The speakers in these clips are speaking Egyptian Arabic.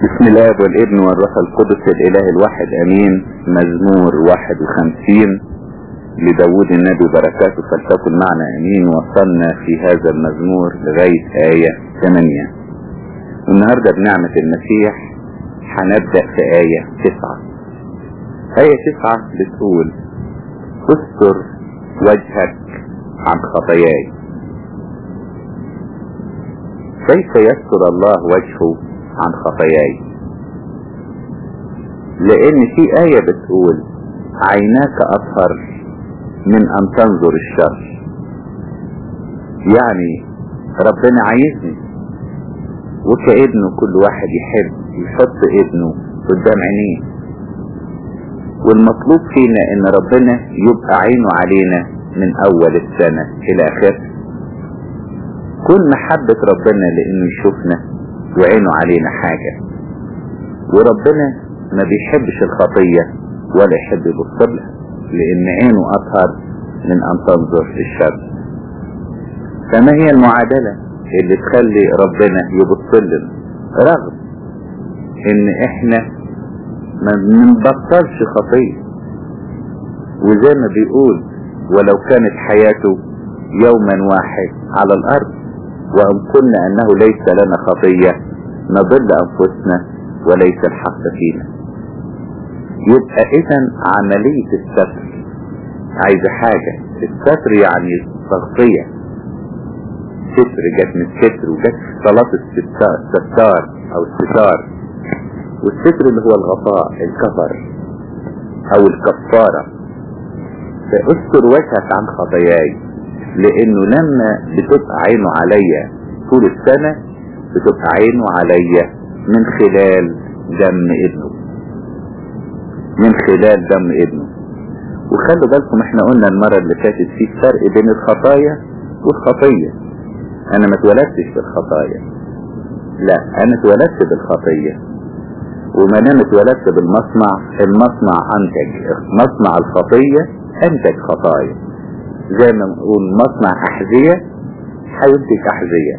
بسم الله والابن والروح القدس الاله الواحد امين مزمور واحد وخمسين لداود النبي بركاته فلتكن معنا امين وصلنا في هذا المزمور لغاية آية ثمانية النهاردة بنعمة المسيح هنبدأ في آية تسعة آية تسعة بتقول استر وجهك عن خطاياي كيف يستر الله وجهه عن خطاياي لان في آية بتقول عيناك اطهر من ان تنظر الشر يعني ربنا عايزني وكابنه كل واحد يحب يحط ابنه قدام عينيه والمطلوب فينا ان ربنا يبقى عينه علينا من اول السنة الى اخرها كل محبة ربنا لانه يشوفنا وعينه علينا حاجة وربنا ما بيحبش الخطية ولا يحب يبص لها لان عينه اطهر من ان تنظر الشر فما هي المعادلة اللي تخلي ربنا يبص لنا رغم ان احنا ما بنبطلش خطية وزي ما بيقول ولو كانت حياته يوما واحد على الارض وان قلنا انه ليس لنا خطية نضل انفسنا وليس الحق فينا يبقى اذا عملية الستر عايزة حاجة الستر يعني تغطية ستر جت من الستر وجت صلاة الستار او الستار والستر اللي هو الغطاء الكفر او الكفارة فاستر وجهك عن خطاياي لانه لما بتبقى عينه عليا طول السنة بتبقى عينه عليا من خلال دم ابنه من خلال دم ابنه وخلوا بالكم احنا قلنا المرة اللي فاتت في فرق بين الخطايا والخطية انا ما اتولدتش بالخطايا لا انا اتولدت بالخطية وما دام اتولدت بالمصنع المصنع انتج مصنع الخطية انتج خطايا زي ما نقول مصنع احذية هينتج احذية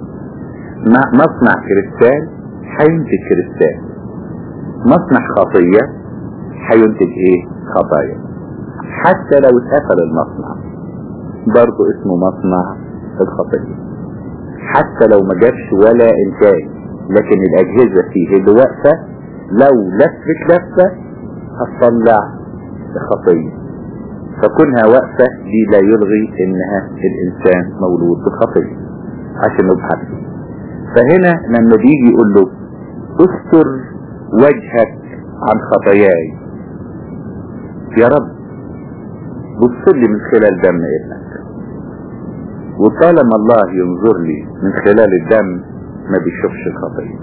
مصنع كريستال هينتج كريستال مصنع خطية هينتج ايه خطايا حتى لو اتقفل المصنع برضه اسمه مصنع الخطية حتى لو ما جابش ولا انتاج لكن الاجهزة فيه اللي واقفة لو لفت لفة هتطلع خطية فكونها واقفة دي لا يلغي انها الانسان مولود بخطية عشان نبقى عارفين فهنا لما بيجي يقول له استر وجهك عن خطاياي يا رب بص لي من خلال دم ابنك وطالما الله ينظر لي من خلال الدم ما بيشوفش الخطية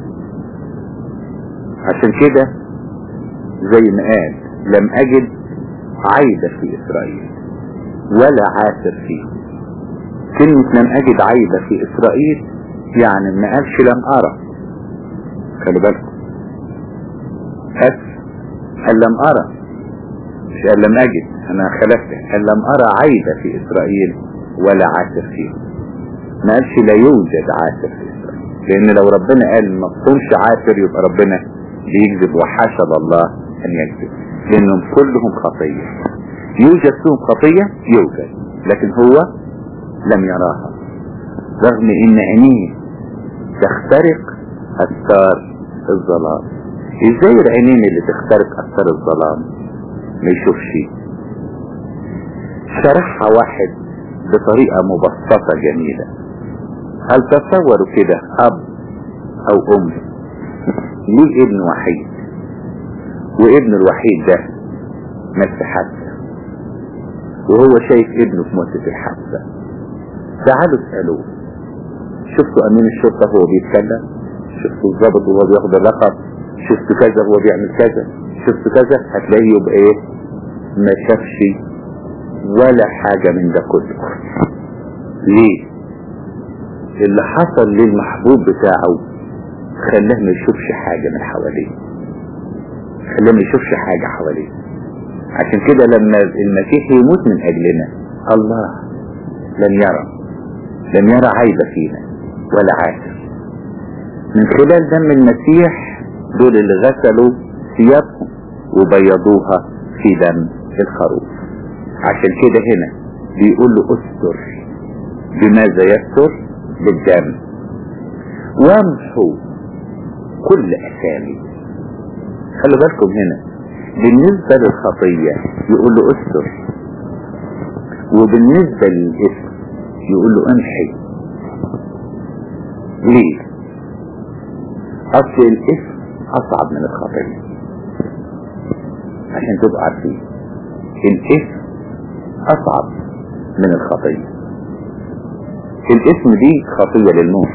عشان كده زي ما قال لم اجد عيبة في اسرائيل ولا عاثر فيه كلمة لم اجد عيبة في اسرائيل يعني ما قالش لم ارى خلي بالكم أس قال لم ارى مش قال لم اجد انا خلفت قال لم ارى عيبة في اسرائيل ولا عاثر فيه ما قالش لا يوجد عاثر في اسرائيل لان لو ربنا قال ما تكونش عاثر يبقى ربنا بيكذب وحاشا الله ان يكذب لانهم كلهم خطية يوجد فيهم خطية يوجد لكن هو لم يراها رغم ان عينيه تخترق اثار الظلام ازاي العينين اللي تخترق اثار الظلام ما يشوفش شرحها واحد بطريقة مبسطة جميلة هل تصوروا كده اب او ام ليه ابن وحيد وابن الوحيد ده مات في حادثة وهو شايف ابنه في موتة الحادثة تعالوا اسألوه شفتوا امين الشرطة وهو بيتكلم شفتوا الضابط وهو بياخد الرقم شفتوا كذا وهو بيعمل كذا شفتوا كذا هتلاقيه يبقى ايه ما شافش ولا حاجة من ده كله ليه اللي حصل للمحبوب بتاعه خلاه ما يشوفش حاجة من حواليه خلاه ما يشوفش حاجة حواليه عشان كده لما المسيح يموت من اجلنا الله لن يرى لن يرى عيب فينا ولا عاثر من خلال دم المسيح دول اللي غسلوا ثيابهم وبيضوها في دم الخروف عشان كده هنا بيقول له استر بماذا يستر بالدم وامحوا كل اسامي خلوا بالكم هنا بالنسبة للخطية يقول له استر وبالنسبة للاسم يقول له امحي ليه اصل الاسم اصعب من الخطية عشان تبقوا عارفين الاسم اصعب من الخطية الاسم دي خطية للموت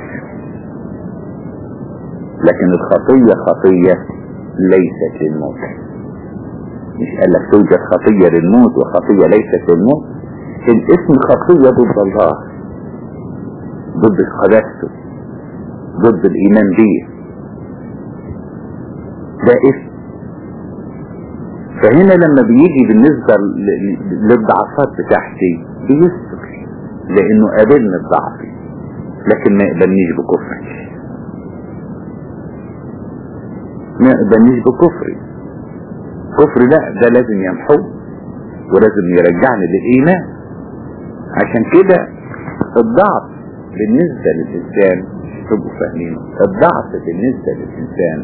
لكن الخطية خطية ليست للموت مش قال لك توجد خطية للموت وخطية ليست للموت الاسم خطية ضد الله ضد قداسته ضد الايمان بيه ده اسم فهنا لما بيجي بالنسبة للضعفات بتاعتي بيستر لانه قابلني الضعف لكن ما يقبلنيش بكفري ما يقبلنيش بكفري كفري لا ده لازم يمحوه ولازم يرجعني للايمان عشان كده الضعف بالنسبة للإنسان تبقوا فاهمينه الضعف بالنسبة للإنسان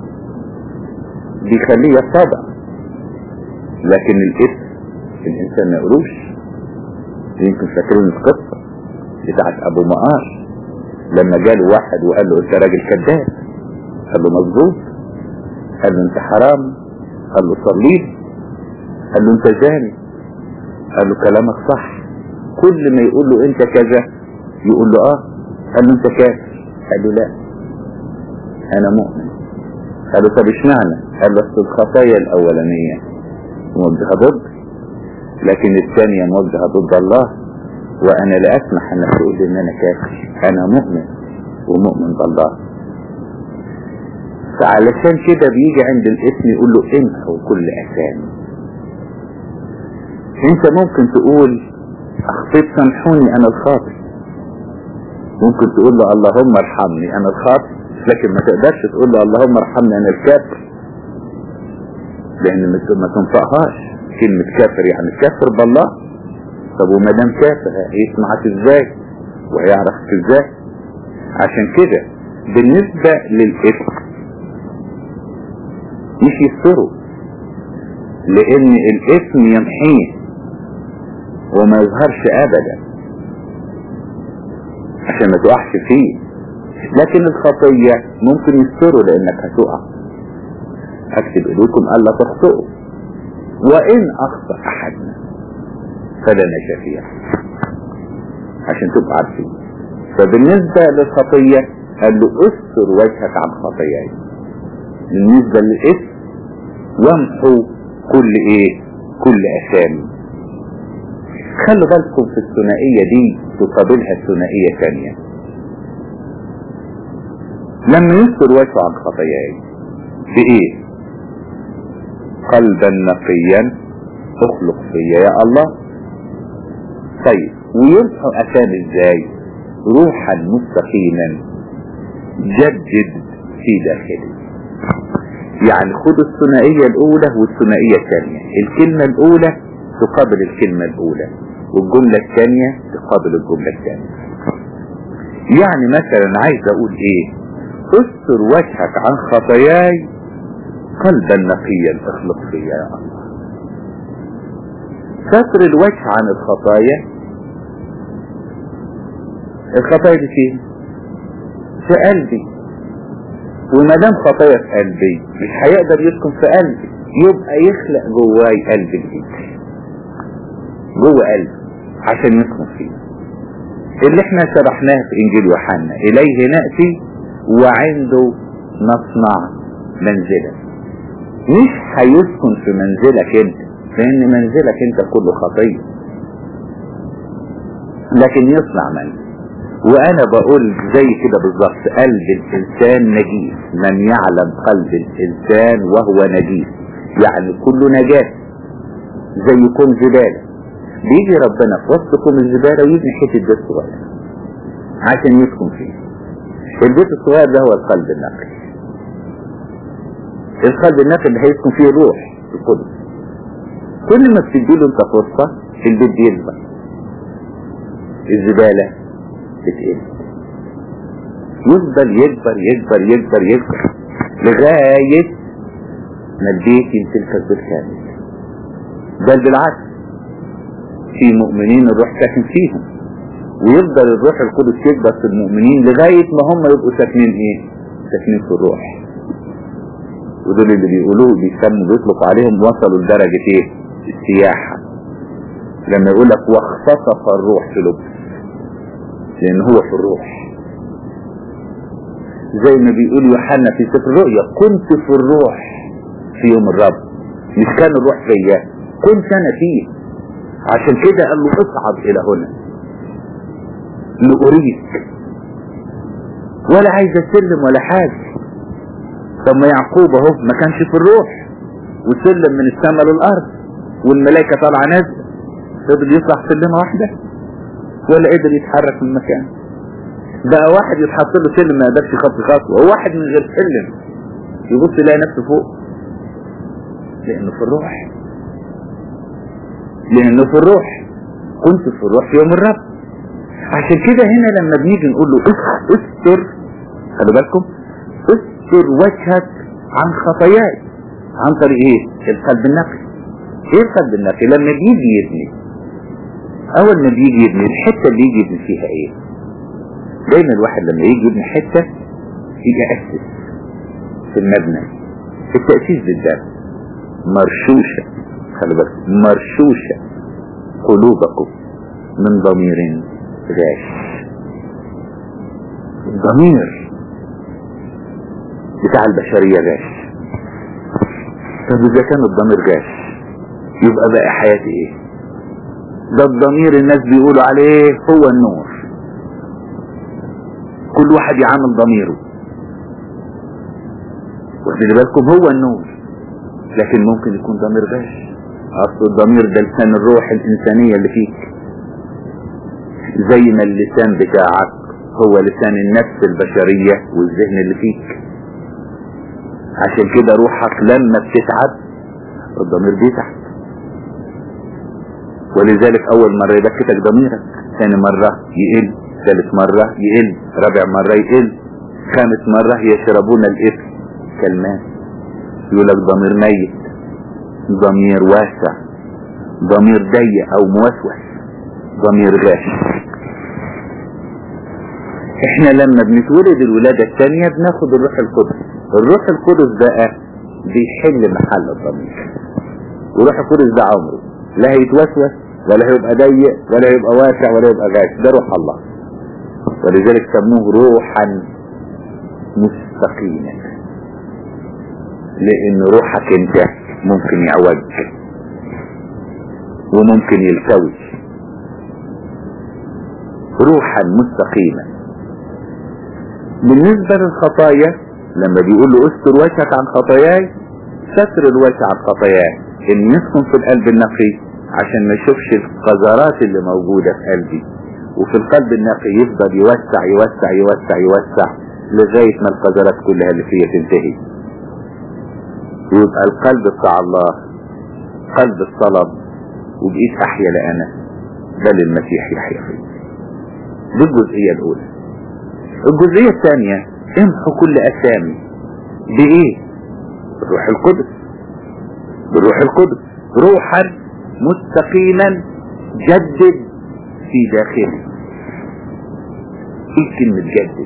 بيخليه يتضع لكن الاسم الإنسان ما يقولوش يمكن فاكرين القصة بتاعت أبو مقار لما جاله واحد وقال له أنت راجل كذاب قال له مظبوط قال له أنت حرام قال له صليت قال له أنت زاني قال له كلامك صح كل ما يقول له أنت كذا يقول له اه قال له انت كافر قال له لا انا مؤمن قال له طب اشمعنى قال له اصل الخطايا الاولانية موجهة ضد لكن الثانية موجهة ضد الله وانا لا اسمح انك تقول لي ان انا كافر انا مؤمن ومؤمن بالله فعلشان كده بيجي عند الاسم يقول له امحوا كل اسامي انت ممكن تقول اخطيت سامحوني انا الخاطئ ممكن تقول له اللهم ارحمني انا الخاطئ لكن ما تقدرش تقول له اللهم ارحمني انا الكافر لان ما تنفعهاش كلمة كافر يعني كافر بالله طب وما دام كافر يسمعك ازاي وهيعرفك ازاي عشان كده بالنسبة للاسم مش يستره لان الاسم يمحيه وما يظهرش ابدا عشان ما تقعش فيه لكن الخطية ممكن يستروا لانك هتقع اكتب اليكم الا تخطئوا وان اخطأ احدنا فلنا شفيع عشان تبقى عارفين فبالنسبة للخطية قال له استر وجهك عن خطاياي بالنسبة للاسم وامحوا كل ايه كل اسامي خلوا بالكم في الثنائية دي تقابلها الثنائية ثانية لما يذكر وجهه عن خطاياي بإيه قلبا نقيا اخلق فيا يا الله طيب ويمحو أسامي ازاي روحا مستقيما جدد في داخلي يعني خدوا الثنائية الأولى والثنائية الثانية الكلمة الأولى تقابل الكلمة الأولى والجملة الثانية تقابل الجملة الثانية يعني مثلا عايز أقول إيه استر وجهك عن خطاياي قلبا نقيا اخلق فيا يا الله ستر الوجه عن الخطايا الخطايا دي فين في قلبي وما دام خطايا في قلبي مش هيقدر يسكن في قلبي يبقى يخلق جواي قلب جديد جوه قلبي عشان يسكن فيه اللي احنا شرحناه في انجيل يوحنا اليه نأتي وعنده نصنع منزلا مش هيسكن في منزلك انت لان منزلك انت كله خطية لكن يصنع منزل وانا بقول زي كده بالظبط قلب الانسان نجيس من يعلم قلب الانسان وهو نجيس يعني كله نجاس زيكم زبالة بيجي ربنا في وسطكم الزبالة ويبني حتة بيت صغير عشان يسكن فيه البيت الصغير ده هو القلب النقي القلب النقي اللي هيسكن فيه الروح القدس كل ما بتديله انت فرصة البيت بيكبر الزبالة بتقل يفضل يكبر يكبر يكبر يكبر لغاية ما البيت يمتلكك بالكامل بل بالعكس في مؤمنين الروح ساكن فيهم ويفضل الروح القدس يكبر في المؤمنين لغاية ما هم يبقوا ساكنين ايه ساكنين في الروح ودول اللي بيقولوه بيسموا بيطلقوا عليهم وصلوا لدرجة ايه السياحة لما يقول لك واختطف الروح في لبس لان هو في الروح زي ما بيقول يوحنا في سفر الرؤيا كنت في الروح في يوم الرب مش كان الروح فيا كنت انا فيه عشان كده قال له اصعد الى هنا لأريك ولا عايز اسلم ولا حاجة طب ما يعقوب اهو ما كانش في الروح وسلم من السماء للارض والملائكة طالعة نازلة فضل يطلع سلمة واحدة ولا قدر يتحرك من مكانه بقى واحد يتحط له سلم ما يقدرش يخطي خطوة وواحد من غير سلم يبص يلاقي نفسه فوق لانه في الروح لانه في الروح كنت في الروح في يوم الرب عشان كده هنا لما بنيجي نقول له استر خلي بالكم استر وجهك عن خطاياي عن طريق ايه القلب النقي ايه القلب النقي لما بيجي يبني اول ما بيجي يبني الحته اللي يجي يبني فيها ايه دايما الواحد لما يجي يبني حته يجي اسس في المبنى التاسيس بالذات مرشوشه خلي بالك مرشوشه قلوبكم من ضمير غاش الضمير بتاع البشرية غاش طب اذا كان الضمير غاش يبقى بقى حياتي ايه ده الضمير الناس بيقولوا عليه هو النور كل واحد يعامل ضميره واخدين بالكم هو النور لكن ممكن يكون ضمير غاش اصل الضمير ده لسان الروح الانسانية اللي فيك زي ما اللسان بتاعك هو لسان النفس البشرية والذهن اللي فيك عشان كده روحك لما بتتعب الضمير بيتعب ولذلك اول مرة يبكتك ضميرك ثاني مرة يقل ثالث مرة يقل رابع مرة يقل خامس مرة يشربون الاثم كالماء يقول لك ضمير ميت ضمير واسع ضمير ضيق او موسوس ضمير غاش احنا لما بنتولد الولادة الثانية بناخد الروح القدس الروح القدس بقى بيحل محل الضمير والروح القدس ده عمره لا هيتوسوس ولا هيبقى ضيق ولا هيبقى واسع ولا هيبقى غاش ده روح الله ولذلك سموه روحا مستقيما لان روحك انت ممكن يعوج وممكن يلتوي روحا مستقيما بالنسبة للخطايا لما بيقول له استر وجهك عن خطاياي ستر الوجه عن خطاياي ان يسكن في القلب النقي عشان ما يشوفش القذرات اللي موجودة في قلبي وفي القلب النقي يفضل يوسع يوسع يوسع يوسع لغاية ما القذرات كلها اللي فيها تنتهي ويبقى القلب بتاع الله قلب الصلب وبقيت احيا لأنا بل المسيح يحيا فيه دي الجزئية الأولى الجزئية الثانية امحوا كل أسامي بإيه؟ بالروح القدس بالروح القدس روحا مستقيما جدد في داخلي ايه كلمة جدد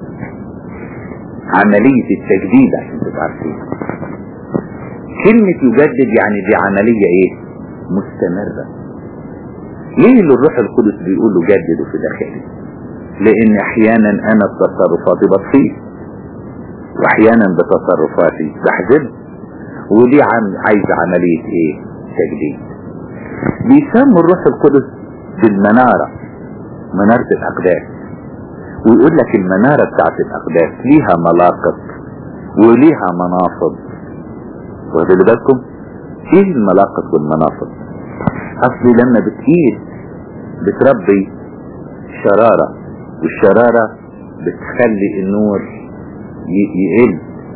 عملية التجديد عشان تبقى عارفين كلمة يجدد يعني دي عملية ايه مستمرة ليه اللي الروح القدس بيقول له جددوا في داخلي لان احيانا انا بتصرفاتي بطفيه واحيانا بتصرفاتي بحزن ودي عم عايز عملية ايه تجديد بيسموا الروح القدس بالمنارة منارة الاقداس ويقول لك المنارة بتاعت الاقداس ليها ملاقط وليها مناصب واخدين بالكم ايه الملاقط والمناصب اصلي لما بتقيل بتربي شرارة والشرارة بتخلي النور يقل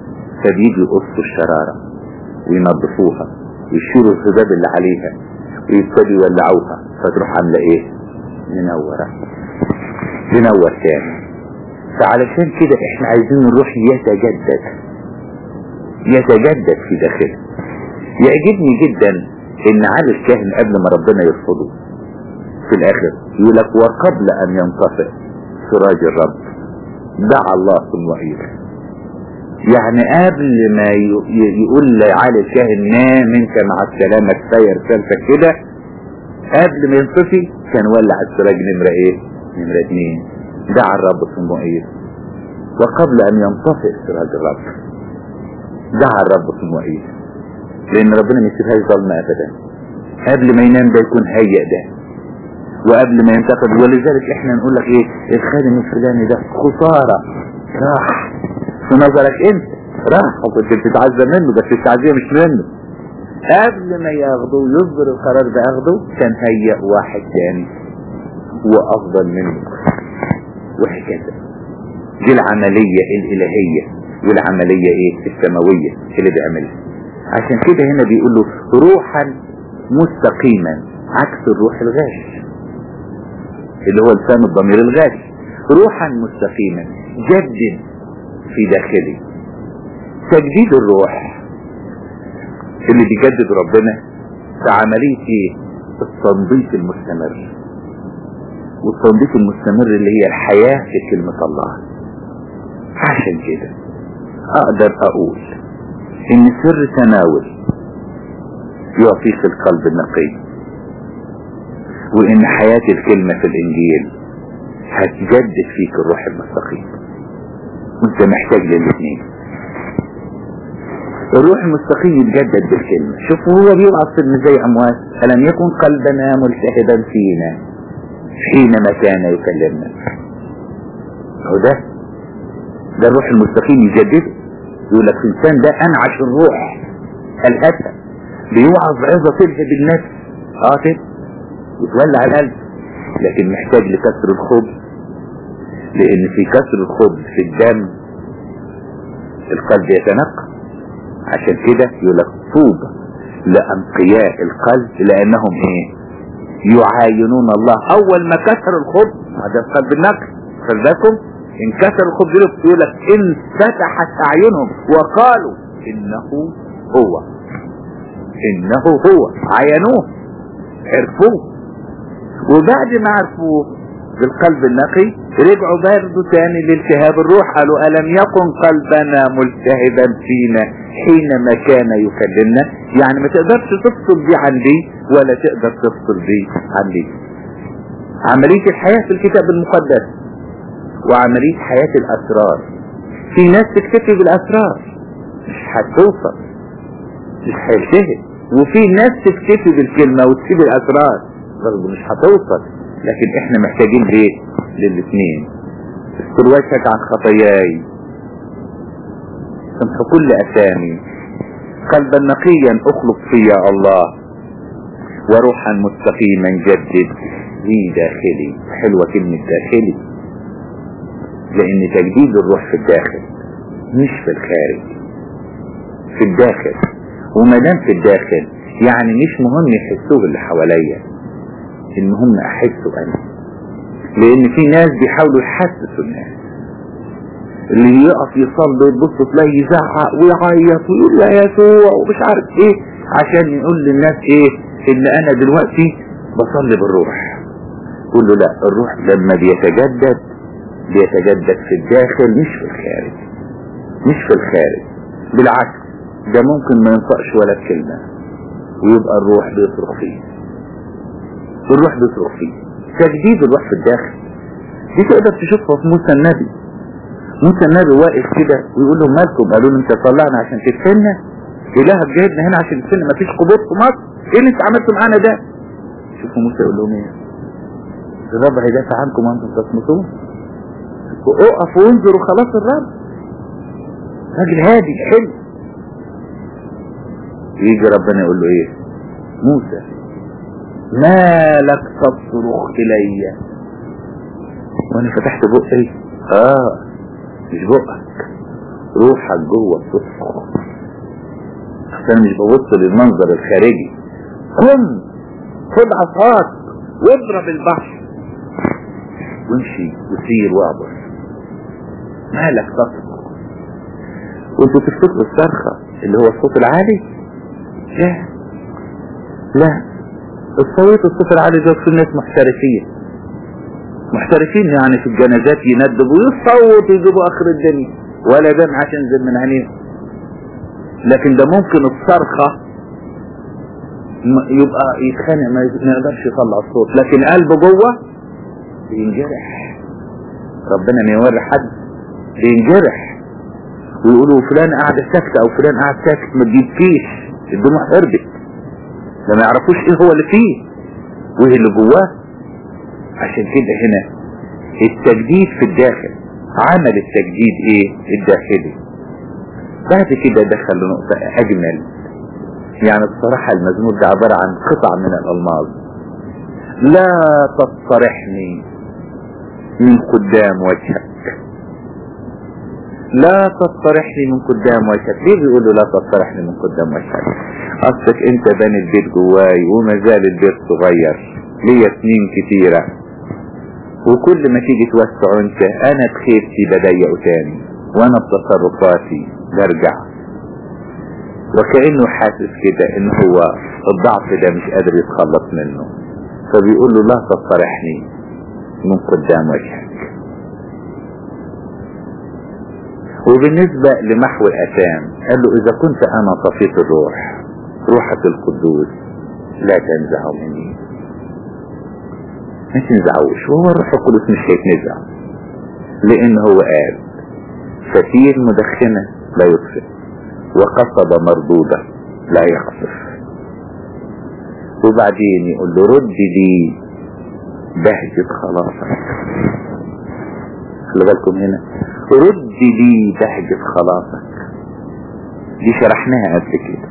فبيجي يقصوا الشرارة وينظفوها ويشيلوا الخباب اللي عليها ويبتدوا يولعوها فتروح عاملة ايه منورة تنور تاني فعلشان كده احنا عايزين الروح يتجدد يتجدد في داخله يعجبني جدا ان علي الكاهن قبل ما ربنا يرفضه في الاخر يقول لك وقبل ان ينطفئ سراج الرب دعا الله ثم وعيد يعني قبل ما يقول لعلي الكاهن نام انت مع السلامة كفاية رسالتك كده قبل ما ينطفي كان ولع السراج نمرة ايه نمرة اتنين دعا الرب ثم وعيد وقبل ان ينطفئ سراج الرب دعا الرب ثم وعيد لان ربنا ما يسيبهاش ظلمة ابدا قبل ما ينام ده يكون هيئ ده وقبل ما ينتقد ولذلك احنا نقول لك ايه الخادم الفلاني ده خسارة راح في نظرك انت راح وكنت بتتعزى منه بس التعزية مش منه قبل ما ياخده ويصدر القرار ده اخده كان هيئ واحد تاني هو افضل منه وهكذا دي العملية الالهية والعملية ايه السماوية اللي بيعملها عشان كده هنا بيقول له روحا مستقيما عكس الروح الغاش اللي هو لسان الضمير الغاش روحا مستقيما جدد في داخلي تجديد الروح اللي بيجدد ربنا في عملية ايه التنظيف المستمر والتنظيف المستمر اللي هي الحياة في كلمة الله عشان كده اقدر اقول ان سر تناول يعطيك القلب النقي وان حياة الكلمة في الانجيل هتجدد فيك الروح المستقيم وانت محتاج للاثنين الروح المستقيم يتجدد بالكلمة شوف هو بيوعظ في زي اموات الم يكن قلبنا ملتهبا فينا حينما كان يكلمنا هو ده ده الروح المستقيم يجدده يقول لك الانسان ده انعش الروح الاتى بيوعظ عظة تلهب النفس اه كده وتولع القلب لكن محتاج لكسر الخبز لان في كسر الخبز في الدم القلب يتنقى عشان كده يقول لك طوبى لانقياء القلب لانهم ايه يعاينون الله اول ما كسر الخبز هذا القلب النقي فلذلكم انكسر الخبز يقول لك انفتحت اعينهم وقالوا انه هو انه هو عينوه عرفوه وبعد ما عرفوه بالقلب النقي رجعوا برضه تاني لالتهاب الروح قالوا ألم يكن قلبنا ملتهبا فينا حينما كان يكلمنا يعني ما تقدرش تفصل دي عن دي ولا تقدر تفصل دي عن دي عملية الحياة في الكتاب المقدس وعملية حياة الأسرار في ناس تكتفي بالأسرار مش هتوصل مش هيلتهب وفي ناس تكتفي بالكلمة وتسيب الأسرار برضه مش هتوصل لكن احنا محتاجين ليه للاثنين استر وجهك عن خطاياي سمح كل اسامي قلبا نقيا اخلق في يا الله وروحا مستقيما جدد في داخلي حلوة كلمة داخلي لان تجديد الروح في الداخل مش في الخارج في الداخل وما دام في الداخل يعني مش مهم يحسوه اللي حواليا المهم احسه انا لان في ناس بيحاولوا يحسسوا الناس اللي يقف يصلي ويبص تلاقيه يزعق ويعيط ويقول يا يسوع ومش عارف ايه عشان يقول للناس ايه ان انا دلوقتي بصلي بالروح قول له لا الروح لما بيتجدد بيتجدد في الداخل مش في الخارج مش في الخارج بالعكس ده ممكن ما ينطقش ولا كلمة ويبقى الروح بيصرخ فيه الروح بيصرخ فيه تجديد الروح في الداخل دي تقدر تشوفها في موسى النبي موسى النبي واقف كده ويقول لهم مالكم قالوا له انت طلعنا عشان تدفننا الهك جايبنا هنا عشان تدفننا مفيش قبور في مصر ايه اللي انت عملته معانا ده شوفوا موسى يقول لهم ايه الرب هيدافع عنكم وانتم تصمتون اقفوا وانظروا خلاص الرب راجل هادي حلو يجي ربنا يقول له ايه موسى ما لك تصرخ الي وانا فتحت بقي اه مش بقك روحك جوه الصوت عشان مش ببص للمنظر الخارجي قم خد عصاك واضرب البحر وامشي وسير واعبر مالك تصرخ وانتوا تفتكروا الصرخة اللي هو الصوت العالي لا لا الصوت الصوت العالي ده في الناس محترفين محترفين يعني في الجنازات يندبوا ويصوت ويجيبوا اخر الدنيا ولا دمعة تنزل من عينيهم لكن ده ممكن الصرخة يبقى يتخانق ما يقدرش يطلع الصوت لكن قلبه جوه بينجرح ربنا ما يوري حد بينجرح ويقولوا فلان قاعد ساكت او فلان قاعد ساكت ما تجيبكيش الدموع هربت ده ما يعرفوش ايه هو اللي فيه وايه اللي جواه عشان كده هنا التجديد في الداخل عمل التجديد ايه الداخلي بعد كده دخل لنقطة اجمل يعني الصراحة المزمور ده عبارة عن قطع من الالماظ لا تصرحني من قدام وجهك لا تصرحني من قدام وجهك ليه بيقول له لا تصرحني من قدام وجهك اصلك انت بني البيت جواي وما زال البيت صغير ليا سنين كتيرة وكل ما تيجي توسع انت انا بخيرتي بضيقه تاني وانا بتصرفاتي برجع وكأنه حاسس كده ان هو الضعف ده مش قادر يتخلص منه فبيقول له لا تصرحني من قدام وجهك وبالنسبة لمحو الأثام قال له إذا كنت أنا طفيت الروح روحك القدوس لا تنزعه مني ما تنزعوش وهو الروح القدس مش هيتنزع لأن هو قال فتيل مدخنة لا يطفئ وقصبة مردودة لا يخطف وبعدين يقول له رد لي بهجة خلاصك خلي بالكم هنا رد لي بهجة خلاصك دي شرحناها قبل كده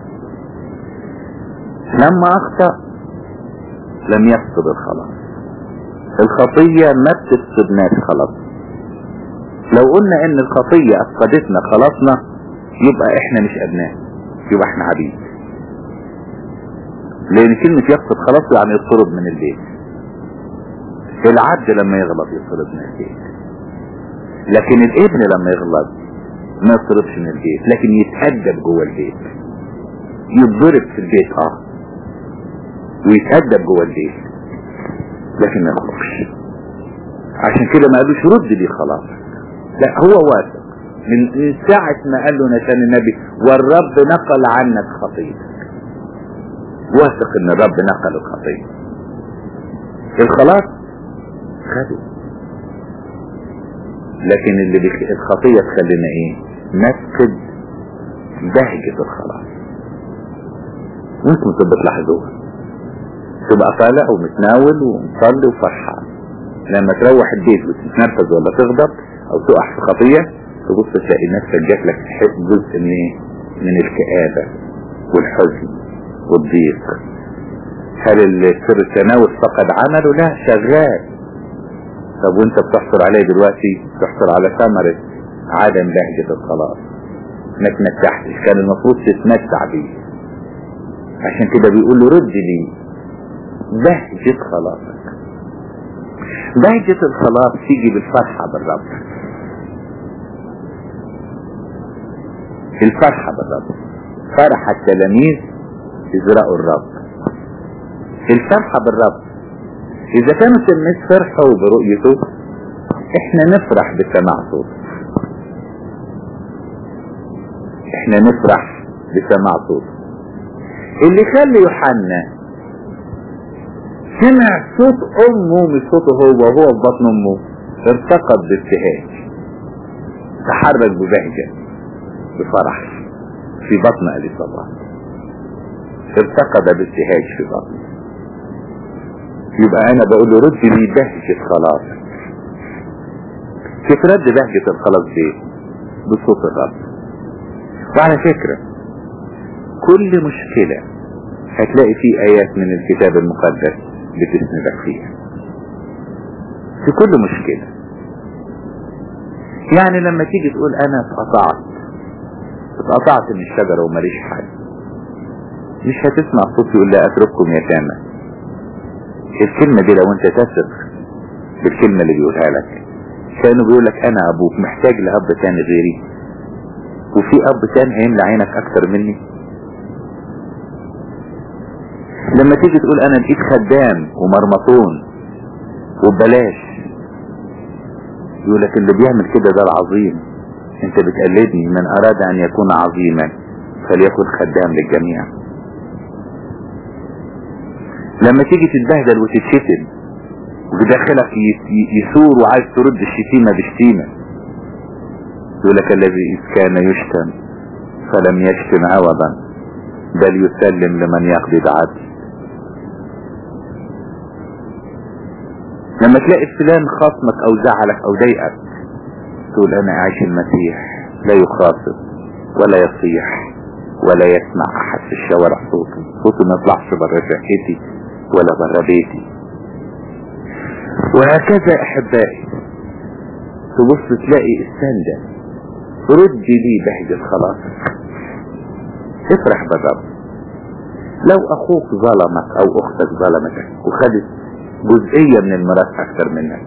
لما اخطأ لم يفقد الخلاص الخطية ما بتفقدناش خلاص لو قلنا ان الخطية افقدتنا خلاصنا يبقى احنا مش ابناء يبقى احنا عبيد لان كلمة يفقد خلاص يعني يطرد من البيت العبد لما يغلط يطرد من البيت لكن الابن لما يغلط ما يطردش من البيت لكن يتأدب جوه البيت يتضرب في البيت اه ويتأدب جوه البيت لكن ما يخرجش عشان كده ما قالوش رد لي خلاص لا هو واثق من من ساعة ما قال له نشان النبي والرب نقل عنك خطيئتك واثق ان الرب نقل الخطيئة الخلاص خده لكن اللي بيخ... الخطية تخلينا ايه نفقد بهجة الخلاص وانتم تبقى تلاحظوها تبقى طالع ومتناول ومصلي وفرحان لما تروح البيت وتتنرفز ولا تغضب او تقع في خطية تبص تلاقي نفسك جات لك جزء من ايه من الكآبة والحزن والضيق هل سر التناول فقد عمله لا شغال طب وانت بتحصل عليه دلوقتي تحصل على ثمرة عدم بهجة الخلاص ما تمتعتش كان المفروض تتمتع بيه عشان كده بيقول له رد لي بهجة خلاصك بهجة الخلاص تيجي بالفرحة بالرب الفرحة بالرب فرح التلاميذ يزرعوا الرب الفرحة بالرب إذا كانوا التلميذ فرحوا برؤيته إحنا نفرح بسماع صوته إحنا نفرح بسماع صوته اللي خلى يوحنا سمع صوت أمه مش صوته هو وهو في بطن أمه ارتقد بابتهاج تحرك ببهجة بفرح في بطن أليصابات ارتقد بابتهاج في بطنه يبقى انا بقول له رد لي بهجة خلاصك كيف رد بهجة الخلاص دي بصوت الرب وعلى فكرة كل مشكلة هتلاقي فيه ايات من الكتاب المقدس بتسندك فيها في كل مشكلة يعني لما تيجي تقول انا اتقطعت اتقطعت من الشجرة وماليش حاجة مش هتسمع صوت يقول لا اترككم يتامى الكلمة دي لو انت تثق بالكلمة اللي بيقولها لك كانوا بيقول لك انا ابوك محتاج لاب تاني غيري وفي اب تاني هيملى عينك اكتر مني لما تيجي تقول انا لقيت خدام ومرمطون وببلاش يقول لك اللي بيعمل كده ده العظيم انت بتقلدني من اراد ان يكون عظيما فليكن خدام للجميع لما تيجي تتبهدل وتتشتم وداخلك يثور وعايز ترد الشتيمة بشتيمة يقول لك الذي إذ كان يشتم فلم يشتم عوضا بل يسلم لمن يقضي بعدل لما تلاقي فلان خصمك او زعلك او ضايقك تقول انا اعيش المسيح لا يخاصم ولا يصيح ولا يسمع احد في الشوارع صوته صوته ما يطلعش بره شقتي ولا بره بيتي وهكذا احبائي تبص تلاقي السندة رد لي بهجة خلاصك افرح بالرب لو اخوك ظلمك او اختك ظلمتك وخدت جزئية من الميراث اكتر منك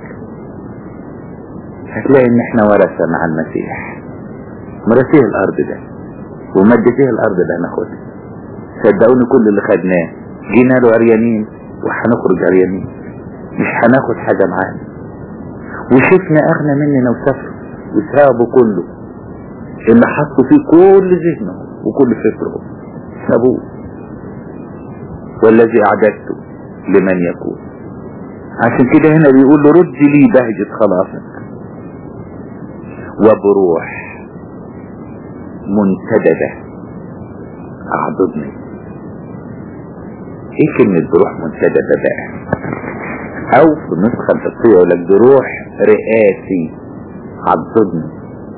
هتلاقي ان احنا ورثة مع المسيح مرثيه الارض ده ومدتيه الارض ده هناخدها صدقوني كل اللي خدناه جينا له عريانين وهنخرج عريانين مش هناخد حاجة معانا وشفنا اغنى مننا وسافروا وسابوا كله اللي حطوا فيه كل ذهنهم وكل فكرهم سابوه والذي اعددته لمن يكون عشان كده هنا بيقول له رد لي بهجة خلاصك وبروح منتددة اعضدني ايه كلمة بروح منتددة بقى او في النسخة الفقهية يقول لك بروح رئاسي عضدني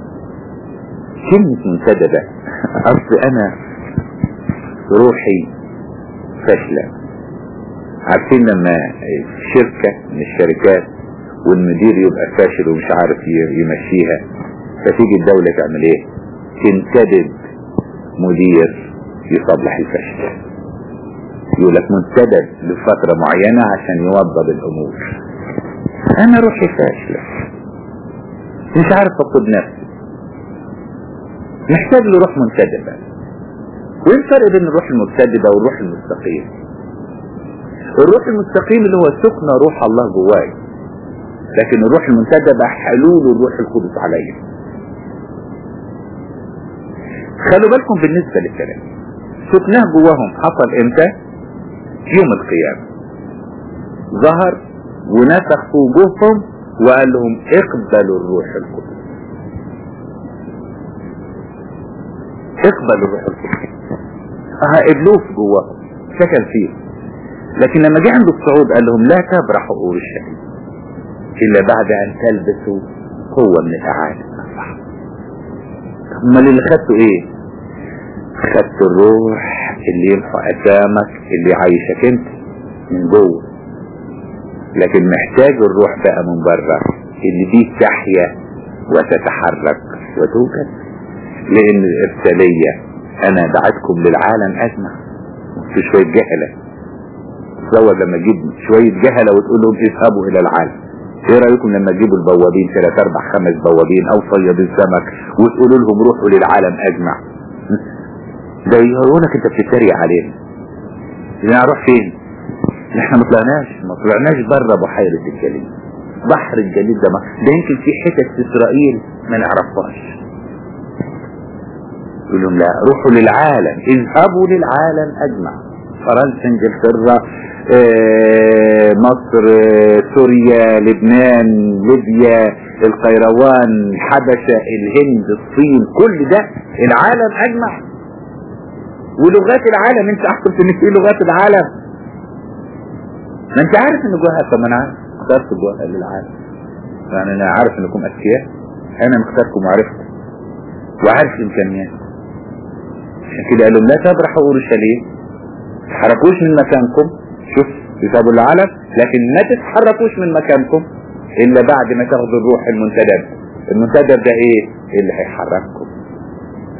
كلمة منتددة اصل انا روحي فاشلة عارفين لما شركة من الشركات والمدير يبقى فاشل ومش عارف يمشيها فتيجي الدولة تعمل ايه تنتدب مدير يصلح الفشل يقول لك منتدب لفترة معينة عشان يوضب الامور انا روحي فاشلة مش عارف اقود نفسي محتاج لروح منتدبة وايه الفرق بين الروح المبتدبة والروح المستقيم الروح المستقيم اللي هو سكن روح الله جواي لكن الروح المنتدبة حلول الروح القدس عليا خلوا بالكم بالنسبة للكلام سكناه جواهم حصل امتى يوم القيامة ظهر ونفخ في وجوههم وقال لهم اقبلوا الروح القدس اقبلوا الروح القدس اه قبلوه في جواهم سكن فيه لكن لما جه عنده الصعود قال لهم لا تبرحوا اورشليم الا بعد ان تلبسوا قوة من الاعالي امال اللي خدته ايه خدت الروح اللي يمحو اثامك اللي عايشك انت من جوه لكن محتاج الروح بقى من بره اللي دي تحيا وتتحرك وتوجد لان الارسالية انا دعتكم للعالم اجمع في شوية جهلة تصور لما تجيب شوية جهلة وتقول لهم اذهبوا الى العالم ايه رايكم لما تجيبوا البوابين ثلاث اربع خمس بوابين او صيادين سمك وتقولوا لهم روحوا للعالم اجمع ده يقولونك انت بتتريق علينا يعني اروح فين احنا ما طلعناش ما طلعناش بره بحيرة الجليل بحر الجليل ده ما ده يمكن في حتت في اسرائيل ما نعرفهاش يقول لهم لا روحوا للعالم اذهبوا للعالم اجمع فرنسا انجلترا اه مصر اه سوريا لبنان ليبيا القيروان الحبشة الهند الصين كل ده العالم اجمع ولغات العالم انت احكم ان في لغات العالم ما انت عارف ان جواها طب انا عارف اخترت جواها للعالم يعني انا عارف انكم اذكياء انا مختاركم وعرفتكم وعارف الامكانيات عشان كده قال لهم لا تبرحوا اورشليم تتحركوش من مكانكم شوف كتابوا العالم لكن ما تتحركوش من مكانكم الا بعد ما تاخدوا الروح المنتدب المنتدب ده ايه اللي هيحرككم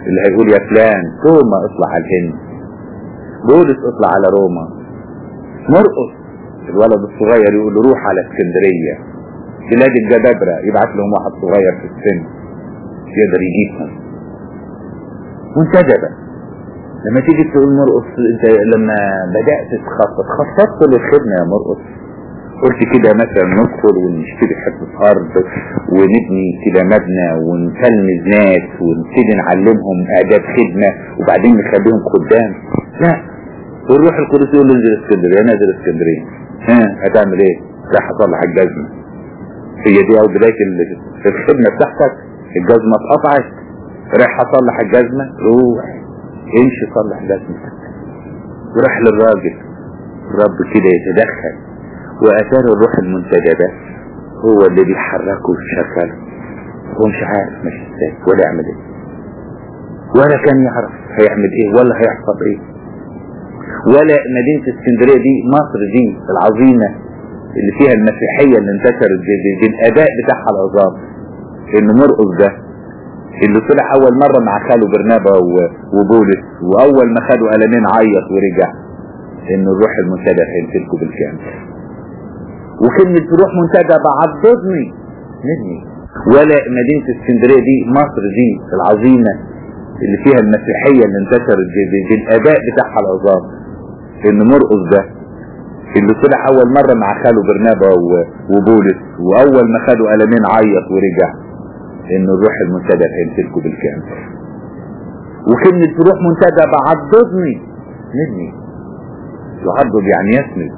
اللي هيقول يا فلان توما اطلع على الهند بولس اطلع على روما مرقص الولد الصغير يقول له روح على اسكندرية بلاد الجبابرة يبعت لهم واحد صغير في السن يقدر يجيبهم منتجبة لما تيجي تقول مرقص انت لما بدأت تخطط خططت للخدمة يا مرقص قلت كده مثلا ندخل ونشتري حتة أرض ونبني كده مبنى ونتلمذ ناس ونبتدي نعلمهم آداب خدمة وبعدين نخليهم خدام لا والروح القدس يقول له انزل اسكندرية نازل اسكندرية ها هتعمل ايه؟ راح اصلح الجزمة هي دي او بداية الخدمة بتاعتك الجزمة اتقطعت رايح اصلح الجزمة روح امشي صلح جزمتك وراح للراجل الرب كده يتدخل واثار الروح المنتجبة هو اللي بيحركه ويشغله هو مش عارف ماشي ازاي ولا يعمل ايه ولا كان يعرف هيعمل ايه ولا هيحصل ايه ولا مدينة اسكندرية دي مصر دي العظيمة اللي فيها المسيحية اللي انتشرت دي, دي, دي الاداء بتاعها العظام ان مرقص ده اللي طلع اول مرة مع خاله برنابا وبولس واول ما خدوا قلمين عيط ورجع ان الروح المنتدى هيمسكه بالكامل وكلمة روح منتدى بعضدني مني ولا مدينة اسكندرية دي مصر دي العظيمة اللي فيها المسيحية اللي انتشرت دي, دي, دي الاداء بتاعها العظام ان مرقص ده اللي طلع اول مرة مع خاله برنابا وبولس واول ما خدوا قلمين عيط ورجع ان الروح المنتدى هيمسكه بالكامل وكلمة روح منتدى بعضدني مني يعضد يعني يسند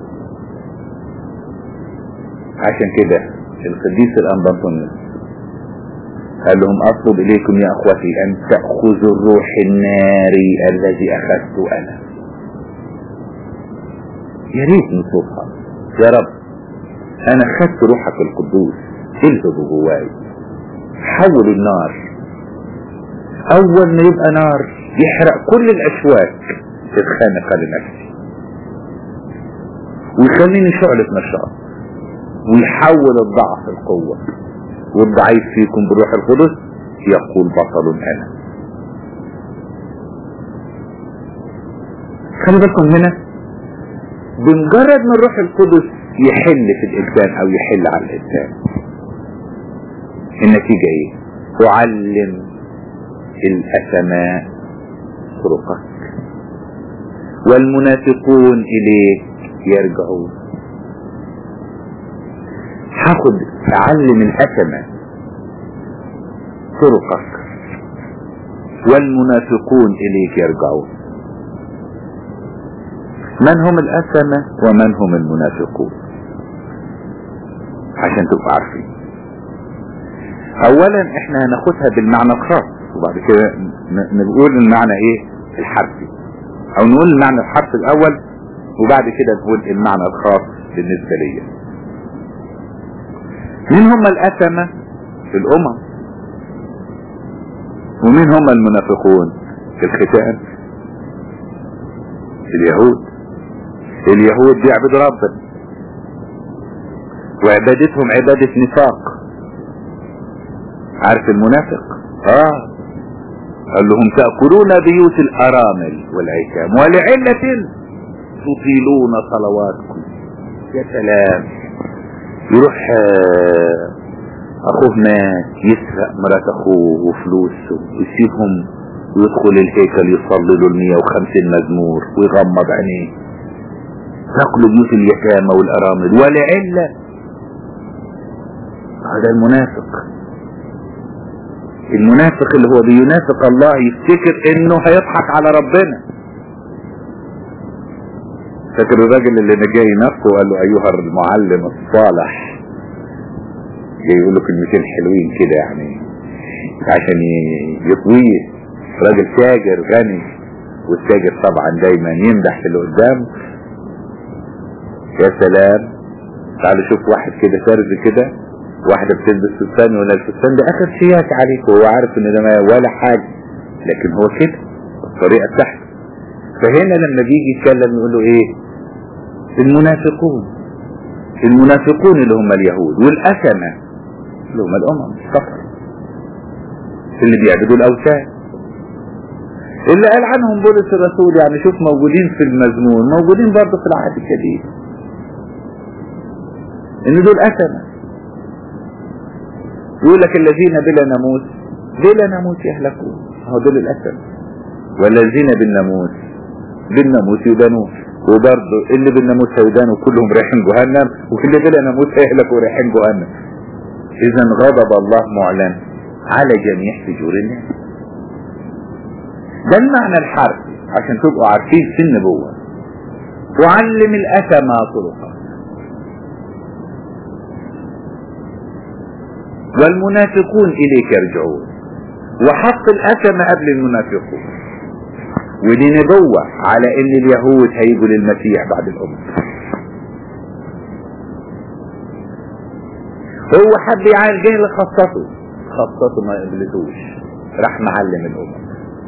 عشان كده القديس الأنبطونيوس قال لهم أطلب إليكم يا أخوتي أن تأخذوا الروح الناري الذي أخذته أنا يا ريت نشوفها يا رب أنا أخذت روحك القدوس الهب جواي حول النار أول ما يبقى نار يحرق كل الأشواك الخانقة لنفسي ويخليني شعلة نشاط ويحول الضعف القوة والضعيف فيكم بروح القدس يقول بطل انا خلي بالكم هنا بمجرد ما الروح القدس يحل في الانسان او يحل على الانسان النتيجة ايه تعلم الاسماء طرقك والمنافقون اليك يرجعون هاخد تعلم الأسمة طرقك والمنافقون إليك يرجعون من هم الأسمة ومن هم المنافقون عشان تبقوا عارفين أولا احنا هناخدها بالمعنى الخاص وبعد كده نقول المعنى ايه الحرفي او نقول المعنى الحرفي الاول وبعد كده نقول المعنى الخاص بالنسبة ليا مين هم الأسمة في الأمم ومين هم المنافقون في الختان اليهود اليهود بيعبدوا ربنا وعبادتهم عبادة نفاق عارف المنافق اه قال لهم تأكلون بيوت الأرامل والأيتام ولعلة تطيلون صلواتكم يا سلام يروح اخوه مات يسرق مرات اخوه وفلوسه ويسيبهم ويدخل الهيكل يصلي له المية وخمسين مزمور ويغمض عينيه تاكلوا بيوت اليتامى والارامل ولعلة هذا المنافق المنافق اللي هو بينافق الله يفتكر انه هيضحك على ربنا فاكر الراجل اللي جاي نفسه وقال له ايها المعلم الصالح جاي يقول له كلمتين حلوين كده يعني عشان يطويه راجل تاجر غني والتاجر طبعا دايما يمدح في اللي قدامه يا سلام تعالوا شوف واحد كده فرز كده واحدة بتلبس فستان ولا الفستان ده اخر شياك عليك وهو عارف ان ده ولا حاجة لكن هو كده الطريقة بتاعته فهنا لما بيجي يتكلم يقول له ايه المنافقون المنافقون اللي هم اليهود والأسمة اللي هم الأمم الكفر اللي بيعبدوا الأوثان اللي قال عنهم بولس الرسول يعني شوف موجودين في المزمور موجودين برضه في العهد الجديد ان دول أثمة يقول لك الذين بلا ناموس بلا ناموس يهلكون هو دول الأثم والذين بالناموس بالناموس يدانون وبرضه اللي بالناموس هيدانوا كلهم رايحين جهنم واللي بلا ناموس هيهلكوا رايحين جهنم اذا غضب الله معلن على جميع فجور الناس ده المعنى الحرفي عشان تبقوا عارفين في النبوة وعلم الأثم طرقا والمنافقون إليك يرجعون وحط الأثم قبل المنافقون ودي نبوة على ان اليهود هيجوا للمسيح بعد الأمم هو حد يعال جاي لخصته خصته ما قبلتوش راح معلم الأمم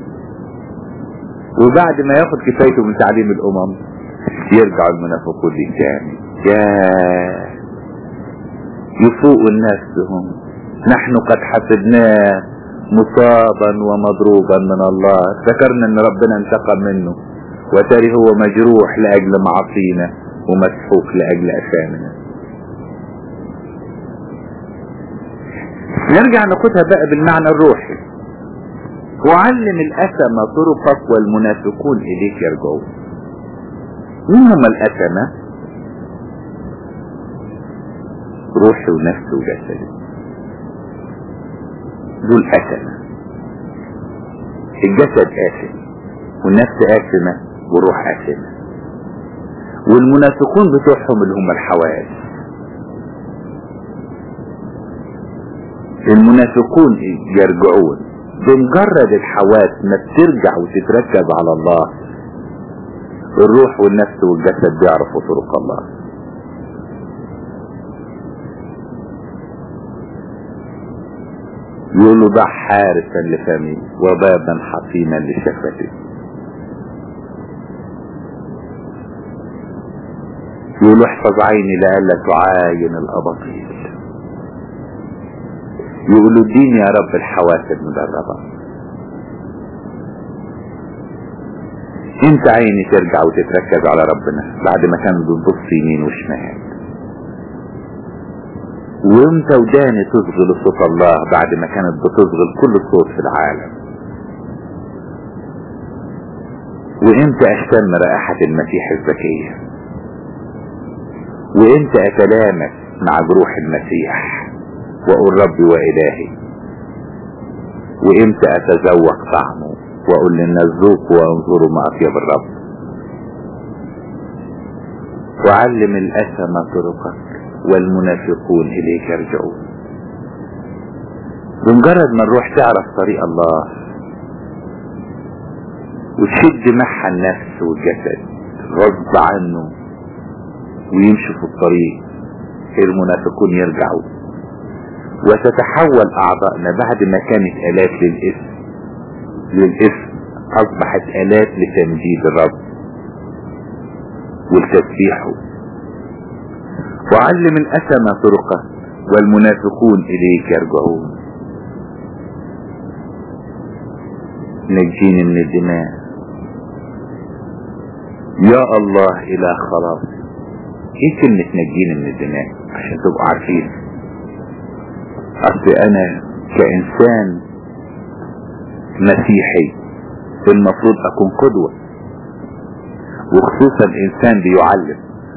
وبعد ما ياخد كفايته من تعليم الأمم يرجع المنافقون دي تاني يا يفوق الناس بهم نحن قد حسبناه مصابا ومضروبا من الله ذكرنا ان ربنا انتقم منه وتاري هو مجروح لاجل معاصينا ومسحوق لاجل اثامنا نرجع ناخدها بقى بالمعنى الروحي وعلم الأثم طرقك والمنافقون إليك يرجعون مين هم الأثمة روحي ونفسي وجسدي دول أثمة الجسد آثم والنفس آثمة والروح آثمة والمنافقون بتوعهم اللي هم الحواس المنافقون يرجعون بمجرد الحواس ما بترجع وتتركز على الله الروح والنفس والجسد بيعرفوا طرق الله يقولوا ضع حارسا لفمي وبابا حصينا لشفتي يقولوا احفظ عيني لئلا تعاين الاباطيل يقولوا اديني يا رب الحواس المدربة انت عيني ترجع وتتركز على ربنا بعد ما كان بتبص يمين وشمال وانت وداني تصغي لصوت الله بعد ما كانت بتصغي كل صوت في العالم وامتى اشتم رائحة المسيح الزكية وامتى اتلامس مع جروح المسيح واقول ربي والهي وامتى اتذوق طعمه واقول للناس ذوقوا وانظروا ما اطيب الرب وعلم الاثم طرقك والمنافقون اليك يرجعون بمجرد ما نروح تعرف طريق الله وتشد معها النفس والجسد غصب عنه ويمشوا في الطريق المنافقون يرجعوا وتتحول أعضائنا بعد ما كانت آلات للإثم للإثم أصبحت آلات لتمجيد الرب والتسبيحه وعلم الأثم طرقه والمنافقون إليك يرجعون نجيني من الدماء يا الله إله خلاص ايه كلمة نجيني من الدماء عشان تبقوا عارفين اصل انا كانسان مسيحي المفروض اكون قدوة وخصوصا انسان بيعلم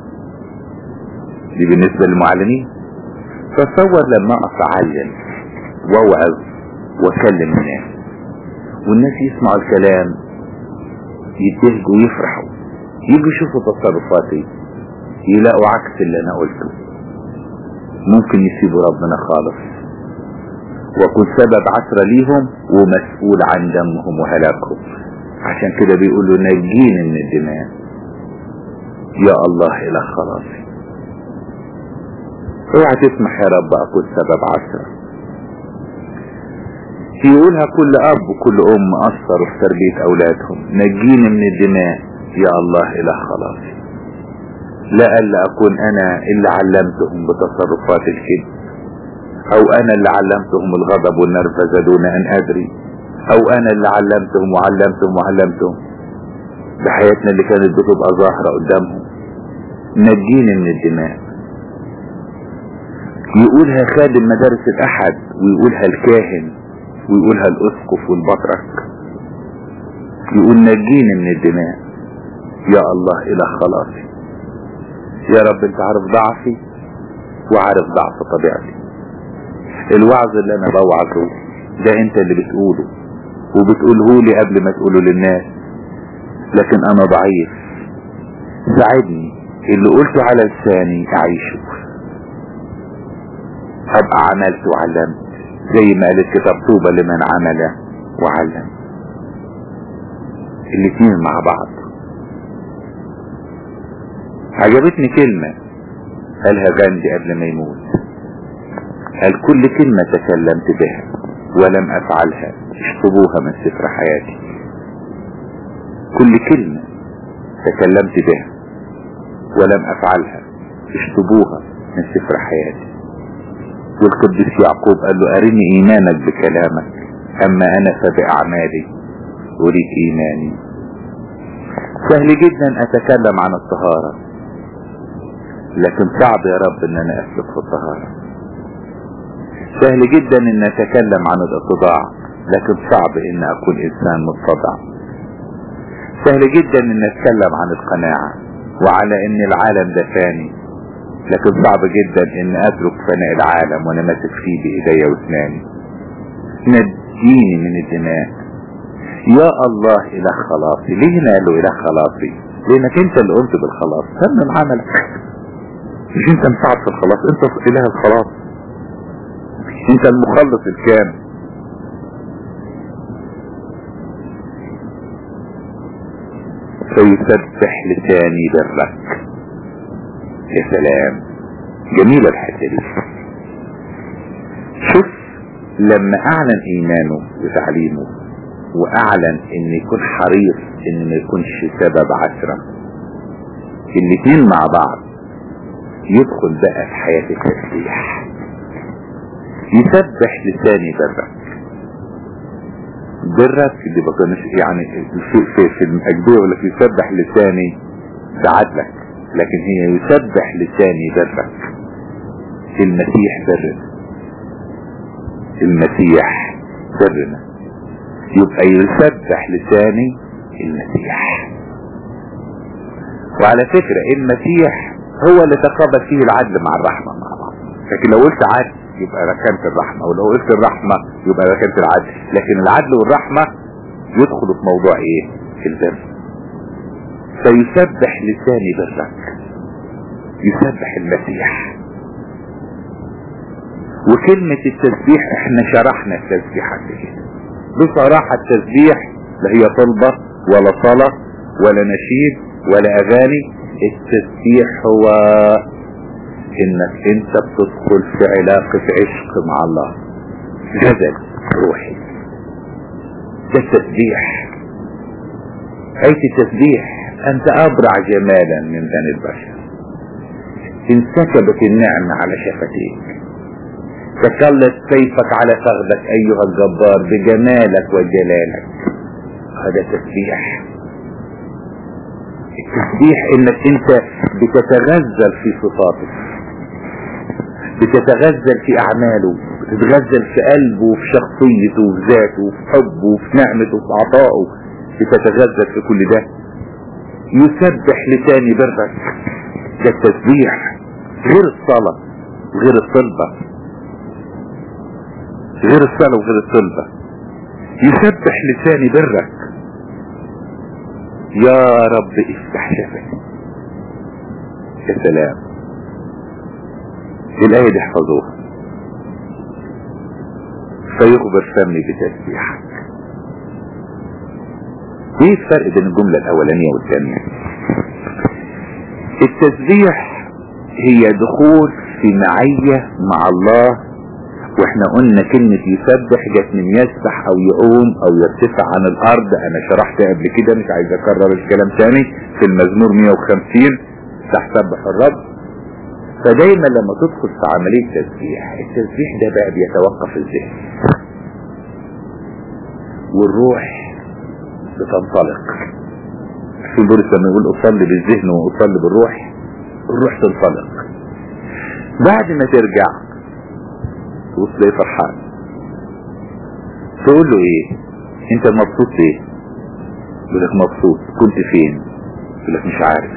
دي بالنسبة للمعلمين تصور لما اقف اعلم واوعظ واكلم الناس والناس يسمعوا الكلام يتهجوا ويفرحوا يجوا يشوفوا تصرفاتي يلاقوا عكس اللي انا قلته ممكن يسيبوا ربنا خالص وكن سبب عثرة ليهم ومسؤول عن دمهم وهلاكهم عشان كده بيقولوا نجيني من الدماء يا الله الى خلاصي اوعى تسمح يا رب اكون سبب عثرة يقولها كل اب وكل ام اثروا في تربية اولادهم نجيني من الدماء يا الله الى خلاصي لألا اكون انا اللي علمتهم بتصرفات الكذب او انا اللي علمتهم الغضب والنرفزة دون ان ادري او انا اللي علمتهم وعلمتهم وعلمتهم بحياتنا اللي كانت بتبقى ظاهرة قدامهم نجيني من الدماء يقولها خادم مدارس الاحد ويقولها الكاهن ويقولها الاسقف والبطرك يقول نجيني من الدماء يا الله الى خلاصي يا رب انت عارف ضعفي وعارف ضعف طبيعتي الوعظ اللي انا بوعظه ده انت اللي بتقوله وبتقوله لي قبل ما تقوله للناس لكن انا ضعيف ساعدني اللي قلته على لساني اعيشه ابقى عملت وعلمت زي ما قال الكتاب طوبى لمن عمل وعلم الاتنين مع بعض عجبتني كلمة قالها غاندي قبل ما يموت قال كل كلمة تكلمت بها ولم افعلها اشطبوها من سفر حياتي كل كلمة تكلمت بها ولم افعلها اشطبوها من سفر حياتي والقديس يعقوب قال له ارني ايمانك بكلامك اما انا فباعمالي اريد ايماني سهل جدا اتكلم عن الطهارة لكن صعب يا رب ان انا اسلك في الطهارة سهل جدا ان اتكلم عن الاتضاع لكن صعب ان اكون انسان متضع سهل جدا ان اتكلم عن القناعة وعلى ان العالم ده فاني لكن صعب جدا ان اترك فناء العالم وانا ماسك فيه بايديا واسناني نجيني من الدماء يا الله اله خلاصي ليه هنا قال له اله خلاصي لانك انت اللي قلت بالخلاص تمم عملك مش انت مساعد في الخلاص انت اله الخلاص انت المخلص الكامل فيسبح لساني برك يا سلام جميلة الحتة دي شوف لما اعلن ايمانه وتعليمه واعلن ان يكون حريص ان ما يكونش سبب عثرة الاتنين مع بعض يدخل بقى في حياة التسبيح يسبح لساني برك برك اللي بكونش يعني في, في, في الأجبية يقول لك يسبح لساني بعدلك لكن هي يسبح لساني برك المسيح برنا المسيح برنا يبقى يسبح لساني المسيح وعلى فكرة المسيح هو اللي تقابل فيه العدل مع الرحمة مع بعض لكن لو قلت عدل يبقى ركنت الرحمة ولو قلت الرحمة يبقى ركنت العدل لكن العدل والرحمة يدخلوا في موضوع ايه في البر فيسبح لساني برك يسبح المسيح وكلمة التسبيح احنا شرحنا التسبيح قبل كده بصراحة التسبيح لا هي طلبة ولا صلاة ولا نشيد ولا اغاني التسبيح هو انك انت بتدخل في علاقة عشق مع الله جدل روحي ده التسبيح اية التسبيح انت ابرع جمالا من بني البشر انسكبت النعمة على شفتيك تكلت سيفك على فخذك ايها الجبار بجمالك وجلالك هذا تسبيح التسبيح انك انت بتتغزل في صفاته بتتغزل في اعماله بتتغزل في قلبه وفي شخصيته وفي ذاته وفي حبه وفي نعمته وفي عطائه بتتغزل في كل ده يسبح لساني برك ده التسبيح غير الصلاة غير الطلبة غير الصلاة وغير الطلبة يسبح لساني برك يا رب افتح شفتي يا سلام الآية دي احفظوها فيخبر فمي بتسبيحك ايه الفرق بين الجملة الاولانية والثانية التسبيح هي دخول في معية مع الله واحنا قلنا كلمة يسبح جت من يسبح او يقوم او يرتفع عن الارض انا شرحت قبل كده مش عايز اكرر الكلام تاني في المزمور 150 تحسبح الرب فدايما لما تدخل في عملية تسبيح التسبيح ده بقى بيتوقف الذهن والروح بتنطلق في بولس لما يقول اصلي بالذهن واصلي بالروح الروح تنطلق بعد ما ترجع تبص ليه فرحان تقول له ايه انت مبسوط ايه يقول لك مبسوط كنت فين يقول لك مش عارف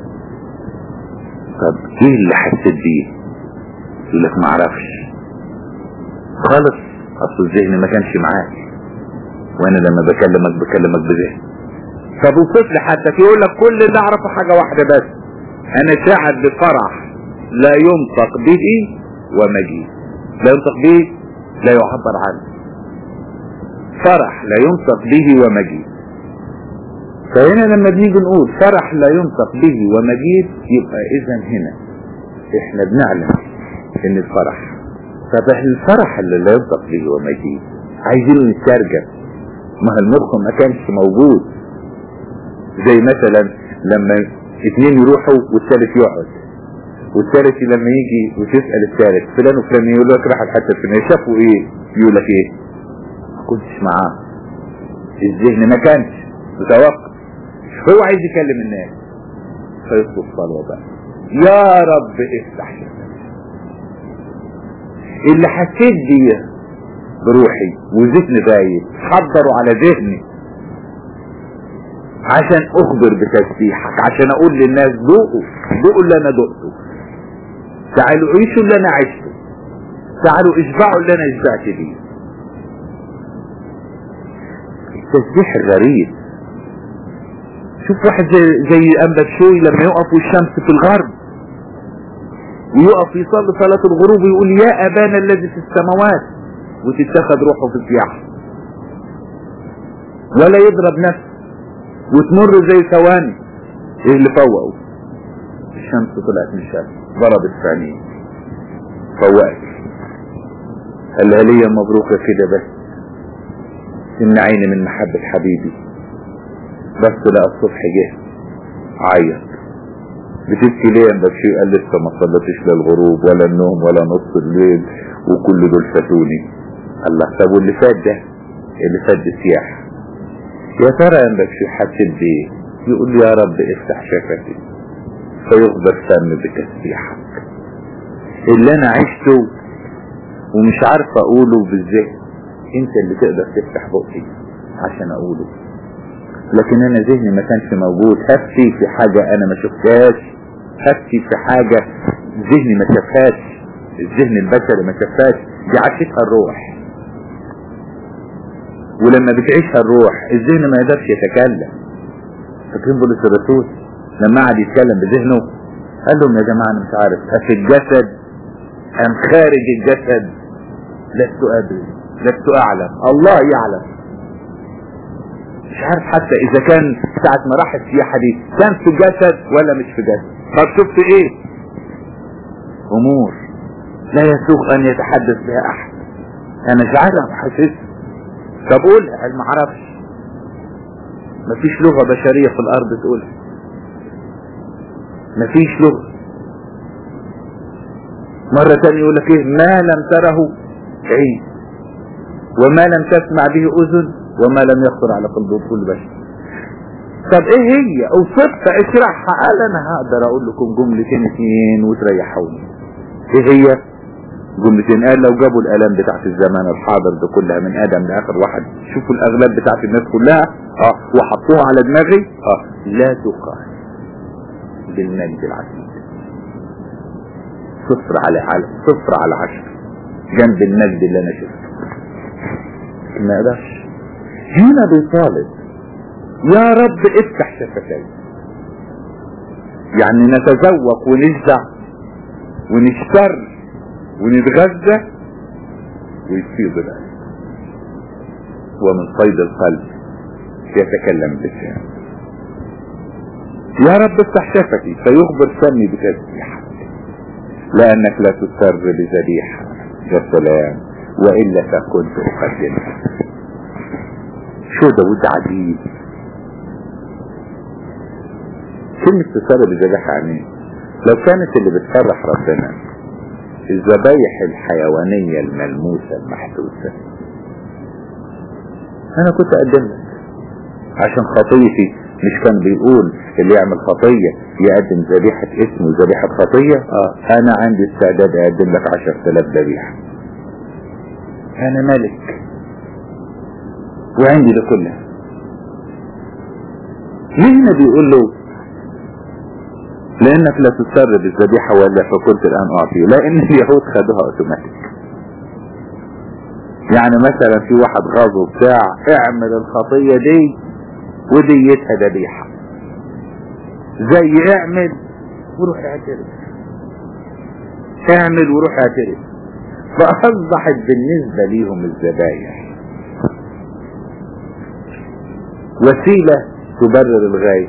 طب ايه اللي حسيت بيه يقول لك ما اعرفش خالص اصل الذهن ما كانش معاك وانا لما بكلمك بكلمك بذهن طب وصف لي حتى يقول لك كل اللي اعرفه حاجه واحده بس انا شاعر بفرح لا ينطق به ومجيد لا ينطق به لا يعبر عنه فرح لا ينطق به ومجيد فهنا لما بنيجي نقول فرح لا ينطق به ومجيد يبقى اذا هنا احنا بنعلم ان الفرح طب الفرح اللي لا ينطق به ومجيد عايزين نترجم ما المخ ما كانش موجود زي مثلا لما اتنين يروحوا والثالث يقعد والثالث لما يجي وتسأل الثالث فلان وفلان يقول لك راح الحته الفلانيه شافوا ايه يقول لك ايه ما كنتش معاه الذهن ما كانش متوقف هو عايز يكلم الناس فيطلب صلوه بقى يا رب افتح شفتك اللي حسيت بيه بروحي وذهني غايب حضروا على ذهني عشان اخبر بتسبيحك عشان اقول للناس ذوقوا ذوقوا اللي انا ذقته تعالوا عيشوا اللي انا عشته تعالوا اشبعوا اللي انا اشبعت بيه التسبيح الغريب شوف واحد زي, زي انبا شوي لما يقف والشمس في الغرب ويقف يصلي صلاة الغروب ويقول يا ابانا الذي في السماوات وتتخذ روحه في السياحة ولا يضرب نفسه وتمر زي ثواني ايه اللي فوقه الشمس طلعت من الشمس ضربت في عينيه فوقت قال لها ليا مبروكة كده بس ان عيني من محبة حبيبي بس لقى الصبح جه عيط بتبكي ليه يا بشير قال لسه ما صليتش لا الغروب ولا النوم ولا نص الليل وكل دول فاتوني الله طب واللي فات ده اللي فات ده سياحه يا ترى يا بشير حسيت بايه يقول يا رب افتح شفتي فيخبر فم بتسبيحك اللي انا عشته ومش عارف اقوله بالذهن انت اللي تقدر تفتح بقي عشان اقوله لكن انا ذهني ما كانش موجود هفتي في حاجة انا ما شفتهاش هفتي في حاجة ذهني ما شافهاش الذهن البشري ما شافهاش دي عاشتها الروح ولما بتعيشها الروح الذهن ما يقدرش يتكلم فاكرين بولس الرسول لما قعد يتكلم بذهنه قال لهم يا جماعة انا مش عارف افي الجسد ام خارج الجسد لست ادري لست اعلم الله يعلم مش عارف حتى اذا كان ساعة ما راح السياحة دي كان في جسد ولا مش في جسد طب شفت ايه امور لا يسوق ان يتحدث بها احد انا مش عارف حاسس طب قولها قال ما اعرفش مفيش لغة بشرية في الارض تقولها مفيش لغة مرة تانية يقول لك ايه ما لم تره عين وما لم تسمع به اذن وما لم يخطر على قلب كل بشر طب ايه هي اوصفها اشرحها قال انا هقدر اقول لكم جملتين اثنين وتريحوني ايه هي جملتين قال لو جابوا الالام بتاعت الزمان الحاضر ده كلها من ادم لاخر واحد شوفوا الاغلاب بتاعت الناس كلها اه وحطوها على دماغي اه لا تقال بالمجد العتيد صفر على على صفر على عشر جنب المجد اللي انا شفته ما يقدرش هنا بيطالب يا رب افتح شفتي يعني نتذوق ونجزع ونشتر ونتغذى ويفيض القلب ومن صيد القلب يتكلم اللسان يا رب افتح شفتي فيخبر فمي بتسبيحك لانك لا تسر بذبيحه يا سلام والا فكنت اقدمها شو داود عجيب كلمة تسر بذبيحة يعني لو كانت اللي بتفرح ربنا الذبايح الحيوانية الملموسة المحسوسة انا كنت اقدم لك عشان خطيتي مش كان بيقول اللي يعمل خطية يقدم ذبيحة اسم وذبيحة خطية اه انا عندي استعداد اقدم لك عشر تلاف ذبيحة انا ملك وعندي ده كله ليه هنا بيقول له لانك لا تسر بالذبيحة ولا فكنت الان اعطيه لان اليهود خدوها اوتوماتيك يعني مثلا في واحد غاظه بتاع اعمل الخطية دي وديتها ذبيحة زي اعمل وروح اعترف اعمل وروح اعترف فاصبحت بالنسبة ليهم الذبايح وسيلة تبرر الغاية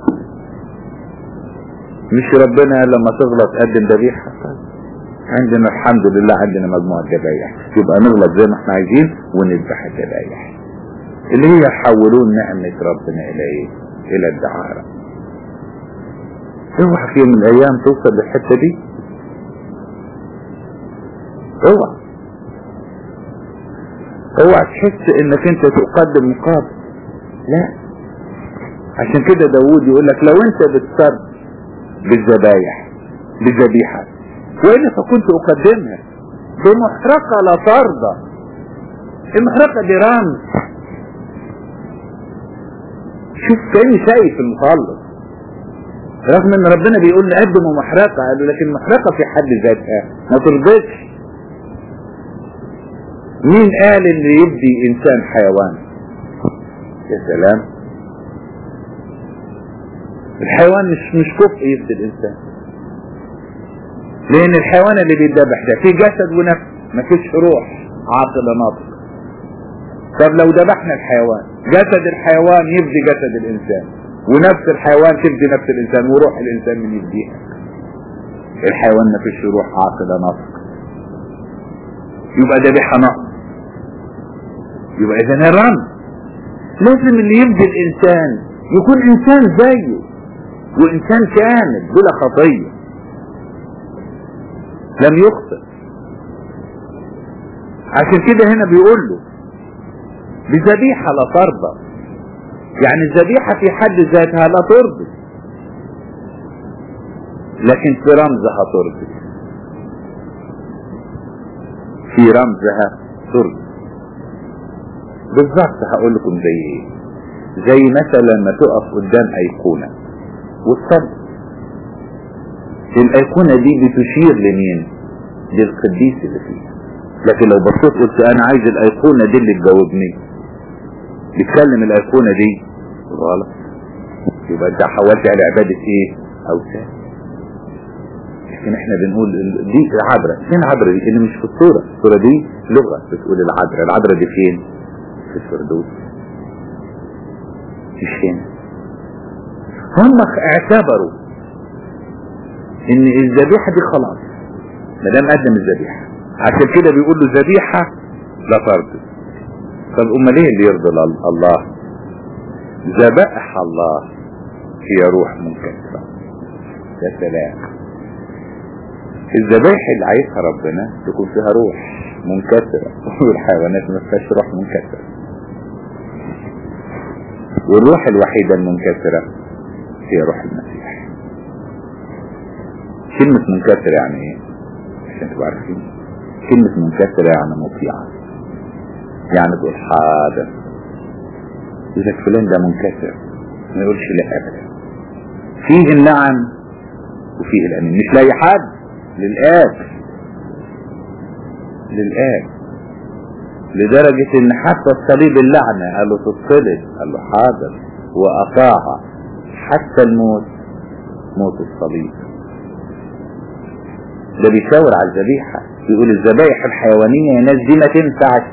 مش ربنا لما تغلط قدم ذبيحة عندنا الحمد لله عندنا مجموعة ذبايح يبقى نغلط زي ما احنا عايزين ونذبح الذبايح اللي هي يحولون نعمة ربنا الى ايه الى الدعارة اوعى في يوم من الايام توصل للحتة دي اوعى اوعى تحس انك انت تقدم مقابل لا عشان كده داوود يقول لك لو انت بتصر بالذبايح بالذبيحة وإلا فكنت أقدمها بمحرقة لا ترضى المحرقة دي رمز شوف كأني شايف المخلص رغم ان ربنا بيقول لي قدموا محرقة قالوا لكن المحرقة في حد ذاتها ما ترضيش مين قال اللي يبدي انسان حيوان يا سلام الحيوان مش مش كفء يفدي الانسان لان الحيوان اللي بيتذبح ده فيه جسد ونفس مفيش روح عاقل ناطق طب لو ذبحنا الحيوان جسد الحيوان يفدي جسد الانسان ونفس الحيوان تفدي نفس الانسان وروح الانسان من يفديها الحيوان مفيش روح عاقل ناطق يبقى ذبيحه نقص يبقى اذا الرمز لازم اللي يفدي الانسان يكون انسان زيه وانسان كامل بلا خطية لم يخطئ عشان كده هنا بيقول له بذبيحة لا ترضى يعني الذبيحة في حد ذاتها لا ترضي لكن في رمزها ترضي في رمزها ترضي بالظبط هقول لكم زي ايه زي مثلا ما تقف قدام ايقونة والصبر الايقونة دي بتشير لمين للقديس اللي فيها لكن لو بصيت قلت انا عايز الايقونة دي اللي تجاوبني بتكلم الايقونة دي غلط يبقى انت حولت على عبادة ايه اوثان لكن احنا بنقول دي عبرة فين عبرة دي اللي مش في الصورة الصورة دي لغة بتقول العبرة العبرة دي فين في الفردوس مش هنا هم اعتبروا ان الذبيحة دي خلاص ما دام قدم الذبيحة عشان كده بيقول له ذبيحة لا ترضي طب امال ايه اللي يرضي الله ذبائح الله هي روح منكسرة يا سلام الذبائح اللي عايزها ربنا تكون فيها روح منكسرة والحيوانات ما فيهاش روح منكسرة والروح الوحيدة المنكسرة هي روح المسيح كلمة منكسرة يعني ايه عشان تبقى عارفين كلمة منكسرة يعني مطيعة يعني تقول حاضر إذا فلان ده منكسر ما يقولش لا أبدا فيه النعم وفيه الأمين مش لاقي حد للآب للآب لدرجة ان حتى الصليب اللعنة قال له تتصلب قال له حاضر وأطاع حتى الموت موت الصليب ده بيشاور على الذبيحة يقول الذبائح الحيوانية يا ناس دي ما تنفعش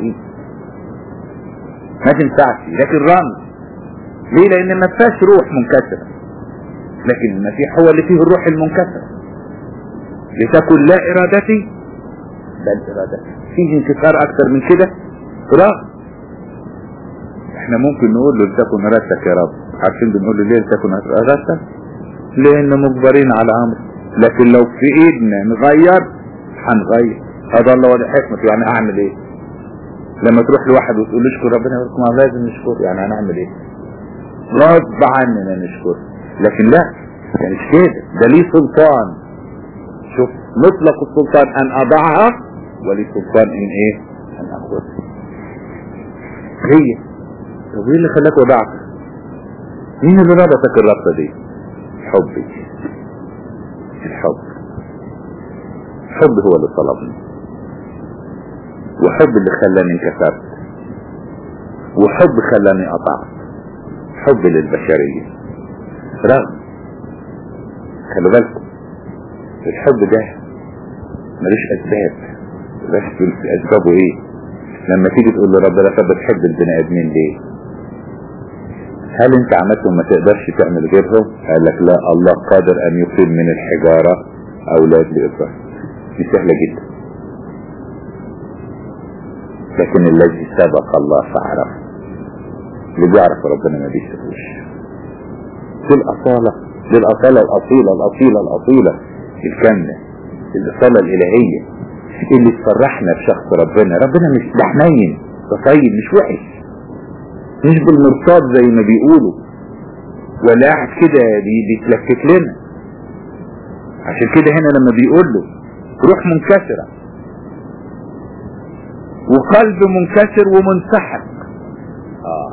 ما تنفعش لكن رمز ليه لان ما فيهاش روح منكسرة لكن المسيح هو اللي فيه الروح المنكسرة لتكن لا ارادتي بل ارادتي فيه انكسار اكتر من كده رغم احنا ممكن نقول له لتكن ارادتك يا رب عارفين بنقول له ليه لتكن ارادتك لان مجبرين على امر لكن لو في ايدنا نغير هنغير هذا الله ولا حكمته يعني اعمل ايه لما تروح لواحد وتقول له اشكر ربنا يقول لك ما لازم نشكر يعني هنعمل ايه غصب عننا نشكر لكن لا يعني مش كده ده ليه سلطان شوف مطلق السلطان ان اضعها ولي سلطان ان ايه ان اخذها هي طب ايه اللي خلاك وضعتها مين اللي ربطك الربطه دي حبي الحب الحب هو اللي طلبني وحب اللي خلاني انكسرت وحب خلاني قطعت حب للبشرية رغم خلوا بالكم الحب ده ملوش اسباب بس اسبابه ايه لما تيجي تقول لربنا طب بتحب البني ادمين ليه هل انت عملتهم ما تقدرش تعمل غيرهم قال لك لا الله قادر ان يقيم من الحجارة اولاد لابراهيم دي سهلة جدا لكن الذي سبق الله فعرف اللي بيعرف ربنا ما بيسبوش دي الأصالة دي الأصالة الأصيلة الأصيلة الأصيلة الكاملة الأصالة الإلهية اللي تفرحنا بشخص ربنا ربنا مش ده حنين ده طيب مش وحش مش بالمرصاد زي ما بيقولوا ولا قاعد كده بيتلكك لنا عشان كده هنا لما بيقول له روح منكسرة وقلب منكسر ومنسحق آه.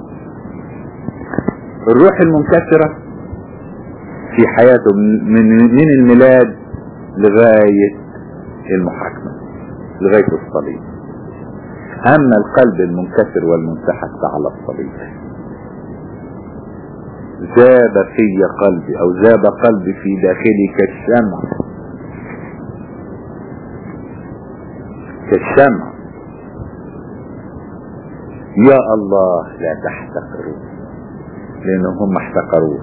الروح المنكسرة في حياته من, من الميلاد لغاية المحاكمة لغاية الصليب أما القلب المنكسر والمنسحق فعلى الصليب ذاب في قلبي أو ذاب قلبي في داخلي كالشمع كالشمع يا الله لا تحتقروا لأنهم هم احتقروه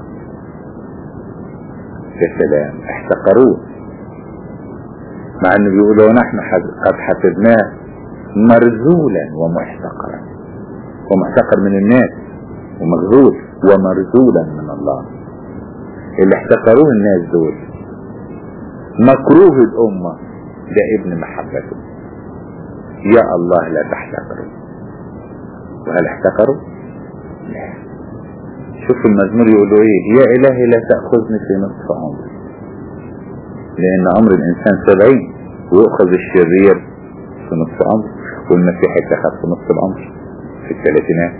يا سلام احتقروه مع انه بيقولوا نحن قد حسبناه مرذولا ومحتقرا ومحتقر من الناس ومغزول ومرذولا من الله اللي احتقروه الناس دول مكروه الأمة ده ابن محبته يا الله لا تحتقروا وهل احتقروا لا شوف المزمور يقول له ايه يا الهي لا تأخذني في نصف عمري لان عمر الانسان سبعين ويؤخذ الشرير في نصف عمر والمسيح اتخذ في نصف العمر في الثلاثينات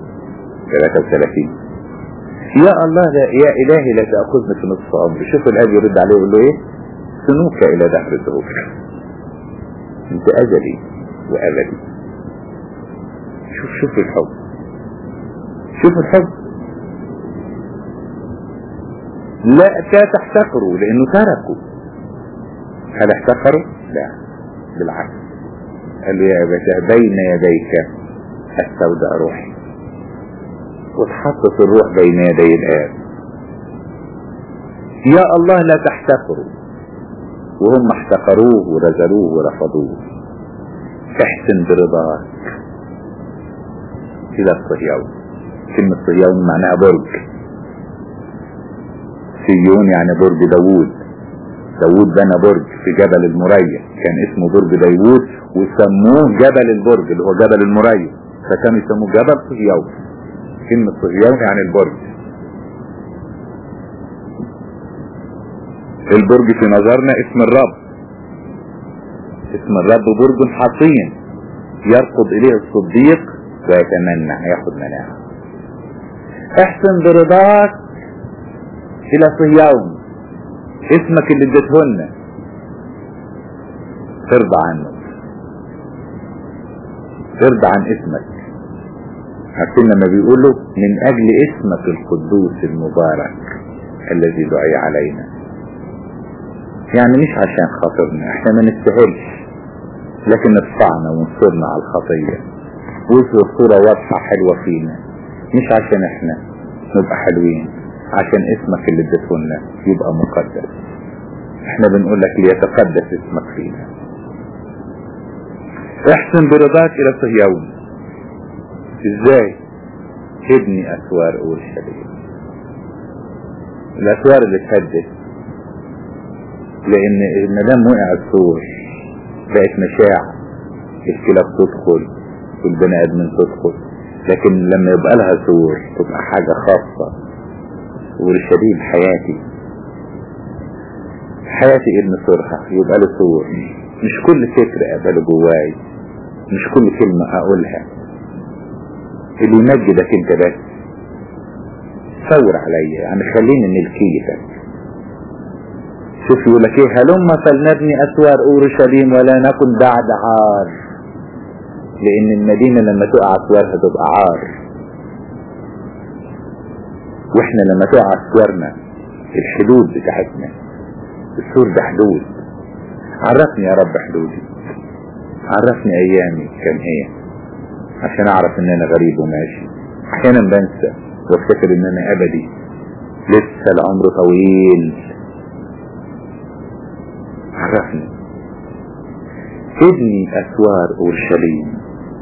33 يا الله لا يا الهي لا تأخذني في نصف عمري شوف الاب يرد عليه يقول له ايه سنوك الى دهر الظهور انت ازلي وابدي شوف شوف الحب شوف الحب لا تحتقروا لانه تركوا هل احتقروا لا بالعكس قال له يا ابتاه بين يديك استودع روحي وتحطت الروح بين يدي الآب يا الله لا تحتقروا وهم احتقروه ورزلوه ورفضوه احسن برضاك إلى الصهيون كلمة صهيون معناها برج سيون يعني برج داوود داوود بنى برج في جبل المريا كان اسمه برج داوود وسموه جبل البرج اللي هو جبل المريا فكانوا يسموه جبل صهيون كلمة صهيون يعني البرج البرج في نظرنا اسم الرب اسم الرب برج حصين يرقب اليه الصديق ويتمنى ياخد مناعه احسن برضاك الى صهيون اسمك اللي اديتهن ترضى عنه ترضى عن اسمك عارفين لما بيقولوا من اجل اسمك القدوس المبارك الذي دعي علينا يعني مش عشان خاطرنا احنا ما نستاهلش لكن ادفعنا وانصرنا على الخطية ويظهر صورة واضحة حلوة فينا مش عشان احنا نبقى حلوين عشان اسمك اللي اديتهولنا يبقى مقدس احنا بنقول لك ليتقدس اسمك فينا احسن برضاك الى صهيون ازاي ابني اسوار اورشليم الاسوار اللي اتهدت لان ما دام وقع السور بقت مشاع الكلاب تدخل والبني ادمين تدخل لكن لما يبقى لها سور تبقى حاجة خاصة ورشديد حياتي حياتي ابن سورها يبقى له سور مش كل فكرة اقبله جواي مش كل كلمة اقولها اللي يمجدك انت بس ثور عليا يعني خليني ملكيتك شوف يقول لك ايه هلما فلنبني اسوار اورشليم ولا نكن بعد عار لان المدينة لما تقع اسوارها تبقى عار واحنا لما تقع اسوارنا الحدود بتاعتنا السور ده حدود عرفني يا رب حدودي عرفني ايامي كان ايه عشان اعرف ان انا غريب وماشي احيانا بنسى وافتكر ان انا ابدي لسه العمر طويل عرفني ابني اسوار اورشليم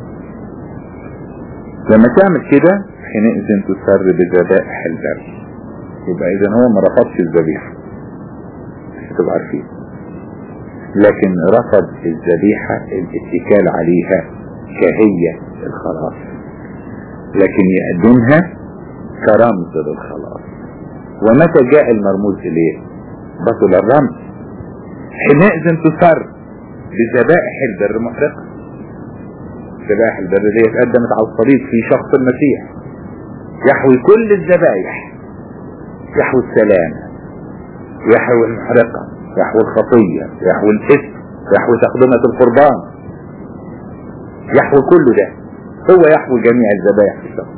لما تعمل كده حينئذ تسر بذبائح البر يبقى اذا هو ما رفضش الذبيحه تبقى عارفين لكن رفض الذبيحة الاتكال عليها كهية الخلاص لكن يقدمها كرمز للخلاص ومتى جاء المرموز اليه بطل الرمز حينئذ تسر بذبائح البر محرقة ذبائح البر دي اتقدمت على الصليب في شخص المسيح يحوي كل الذبائح يحوي السلام يحوي المحرقة يحوي الخطية يحوي الاسم يحوي تقدمة القربان يحوي كل ده هو يحوي جميع الذبائح في الشخص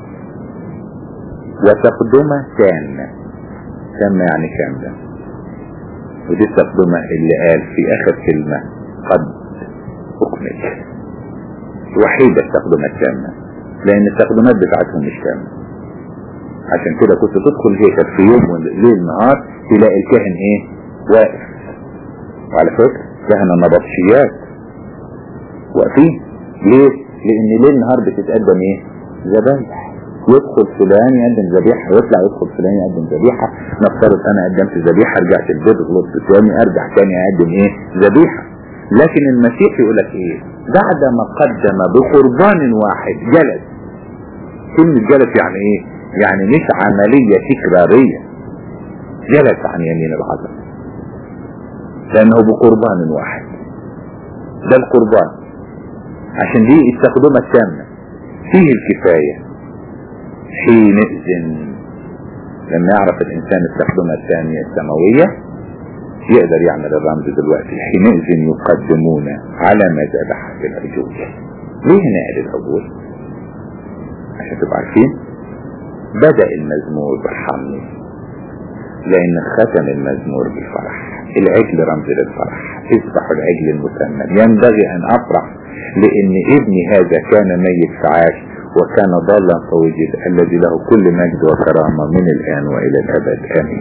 وتقدمة تامة تامة يعني كاملة ودي التقدمة اللي قال في اخر كلمة قد اكمل وحيدة التقدمة التامة لان التقدمات بتاعتهم مش تامة عشان كده كنت تدخل الهيكل في يوم وليل نهار تلاقي الكاهن ايه واقف وعلى فكرة كهنة نبطشيات واقفين ليه لان ليل نهار بتتقدم ايه ذبايح يدخل فلان يقدم ذبيحة ويطلع يدخل فلان يقدم ذبيحة نفترض انا قدمت ذبيحة رجعت البيت غلطت تاني ارجع تاني اقدم ايه ذبيحة لكن المسيح يقول لك ايه بعد ما قدم بقربان واحد جلس كلمة جلس يعني ايه يعني مش عملية تكرارية جلس عن يمين العظم لانه بقربان واحد ده القربان عشان دي التقدمة التامة فيه الكفاية حينئذ لما يعرف الانسان التقدمة الثانية السماوية يقدر يعمل الرمز دلوقتي حينئذ يقدمون على ما ذبح في العجول ليه نقل العجول عشان تبقوا عارفين بدأ المزمور بالحمد لأن ختم المزمور بالفرح العجل رمز للفرح اذبحوا العجل المسمى ينبغي أن أفرح لأن ابني هذا كان ميت فعاش وكان ضالا فوجد الذي له كل مجد وكرامة من الآن وإلى الأبد آمين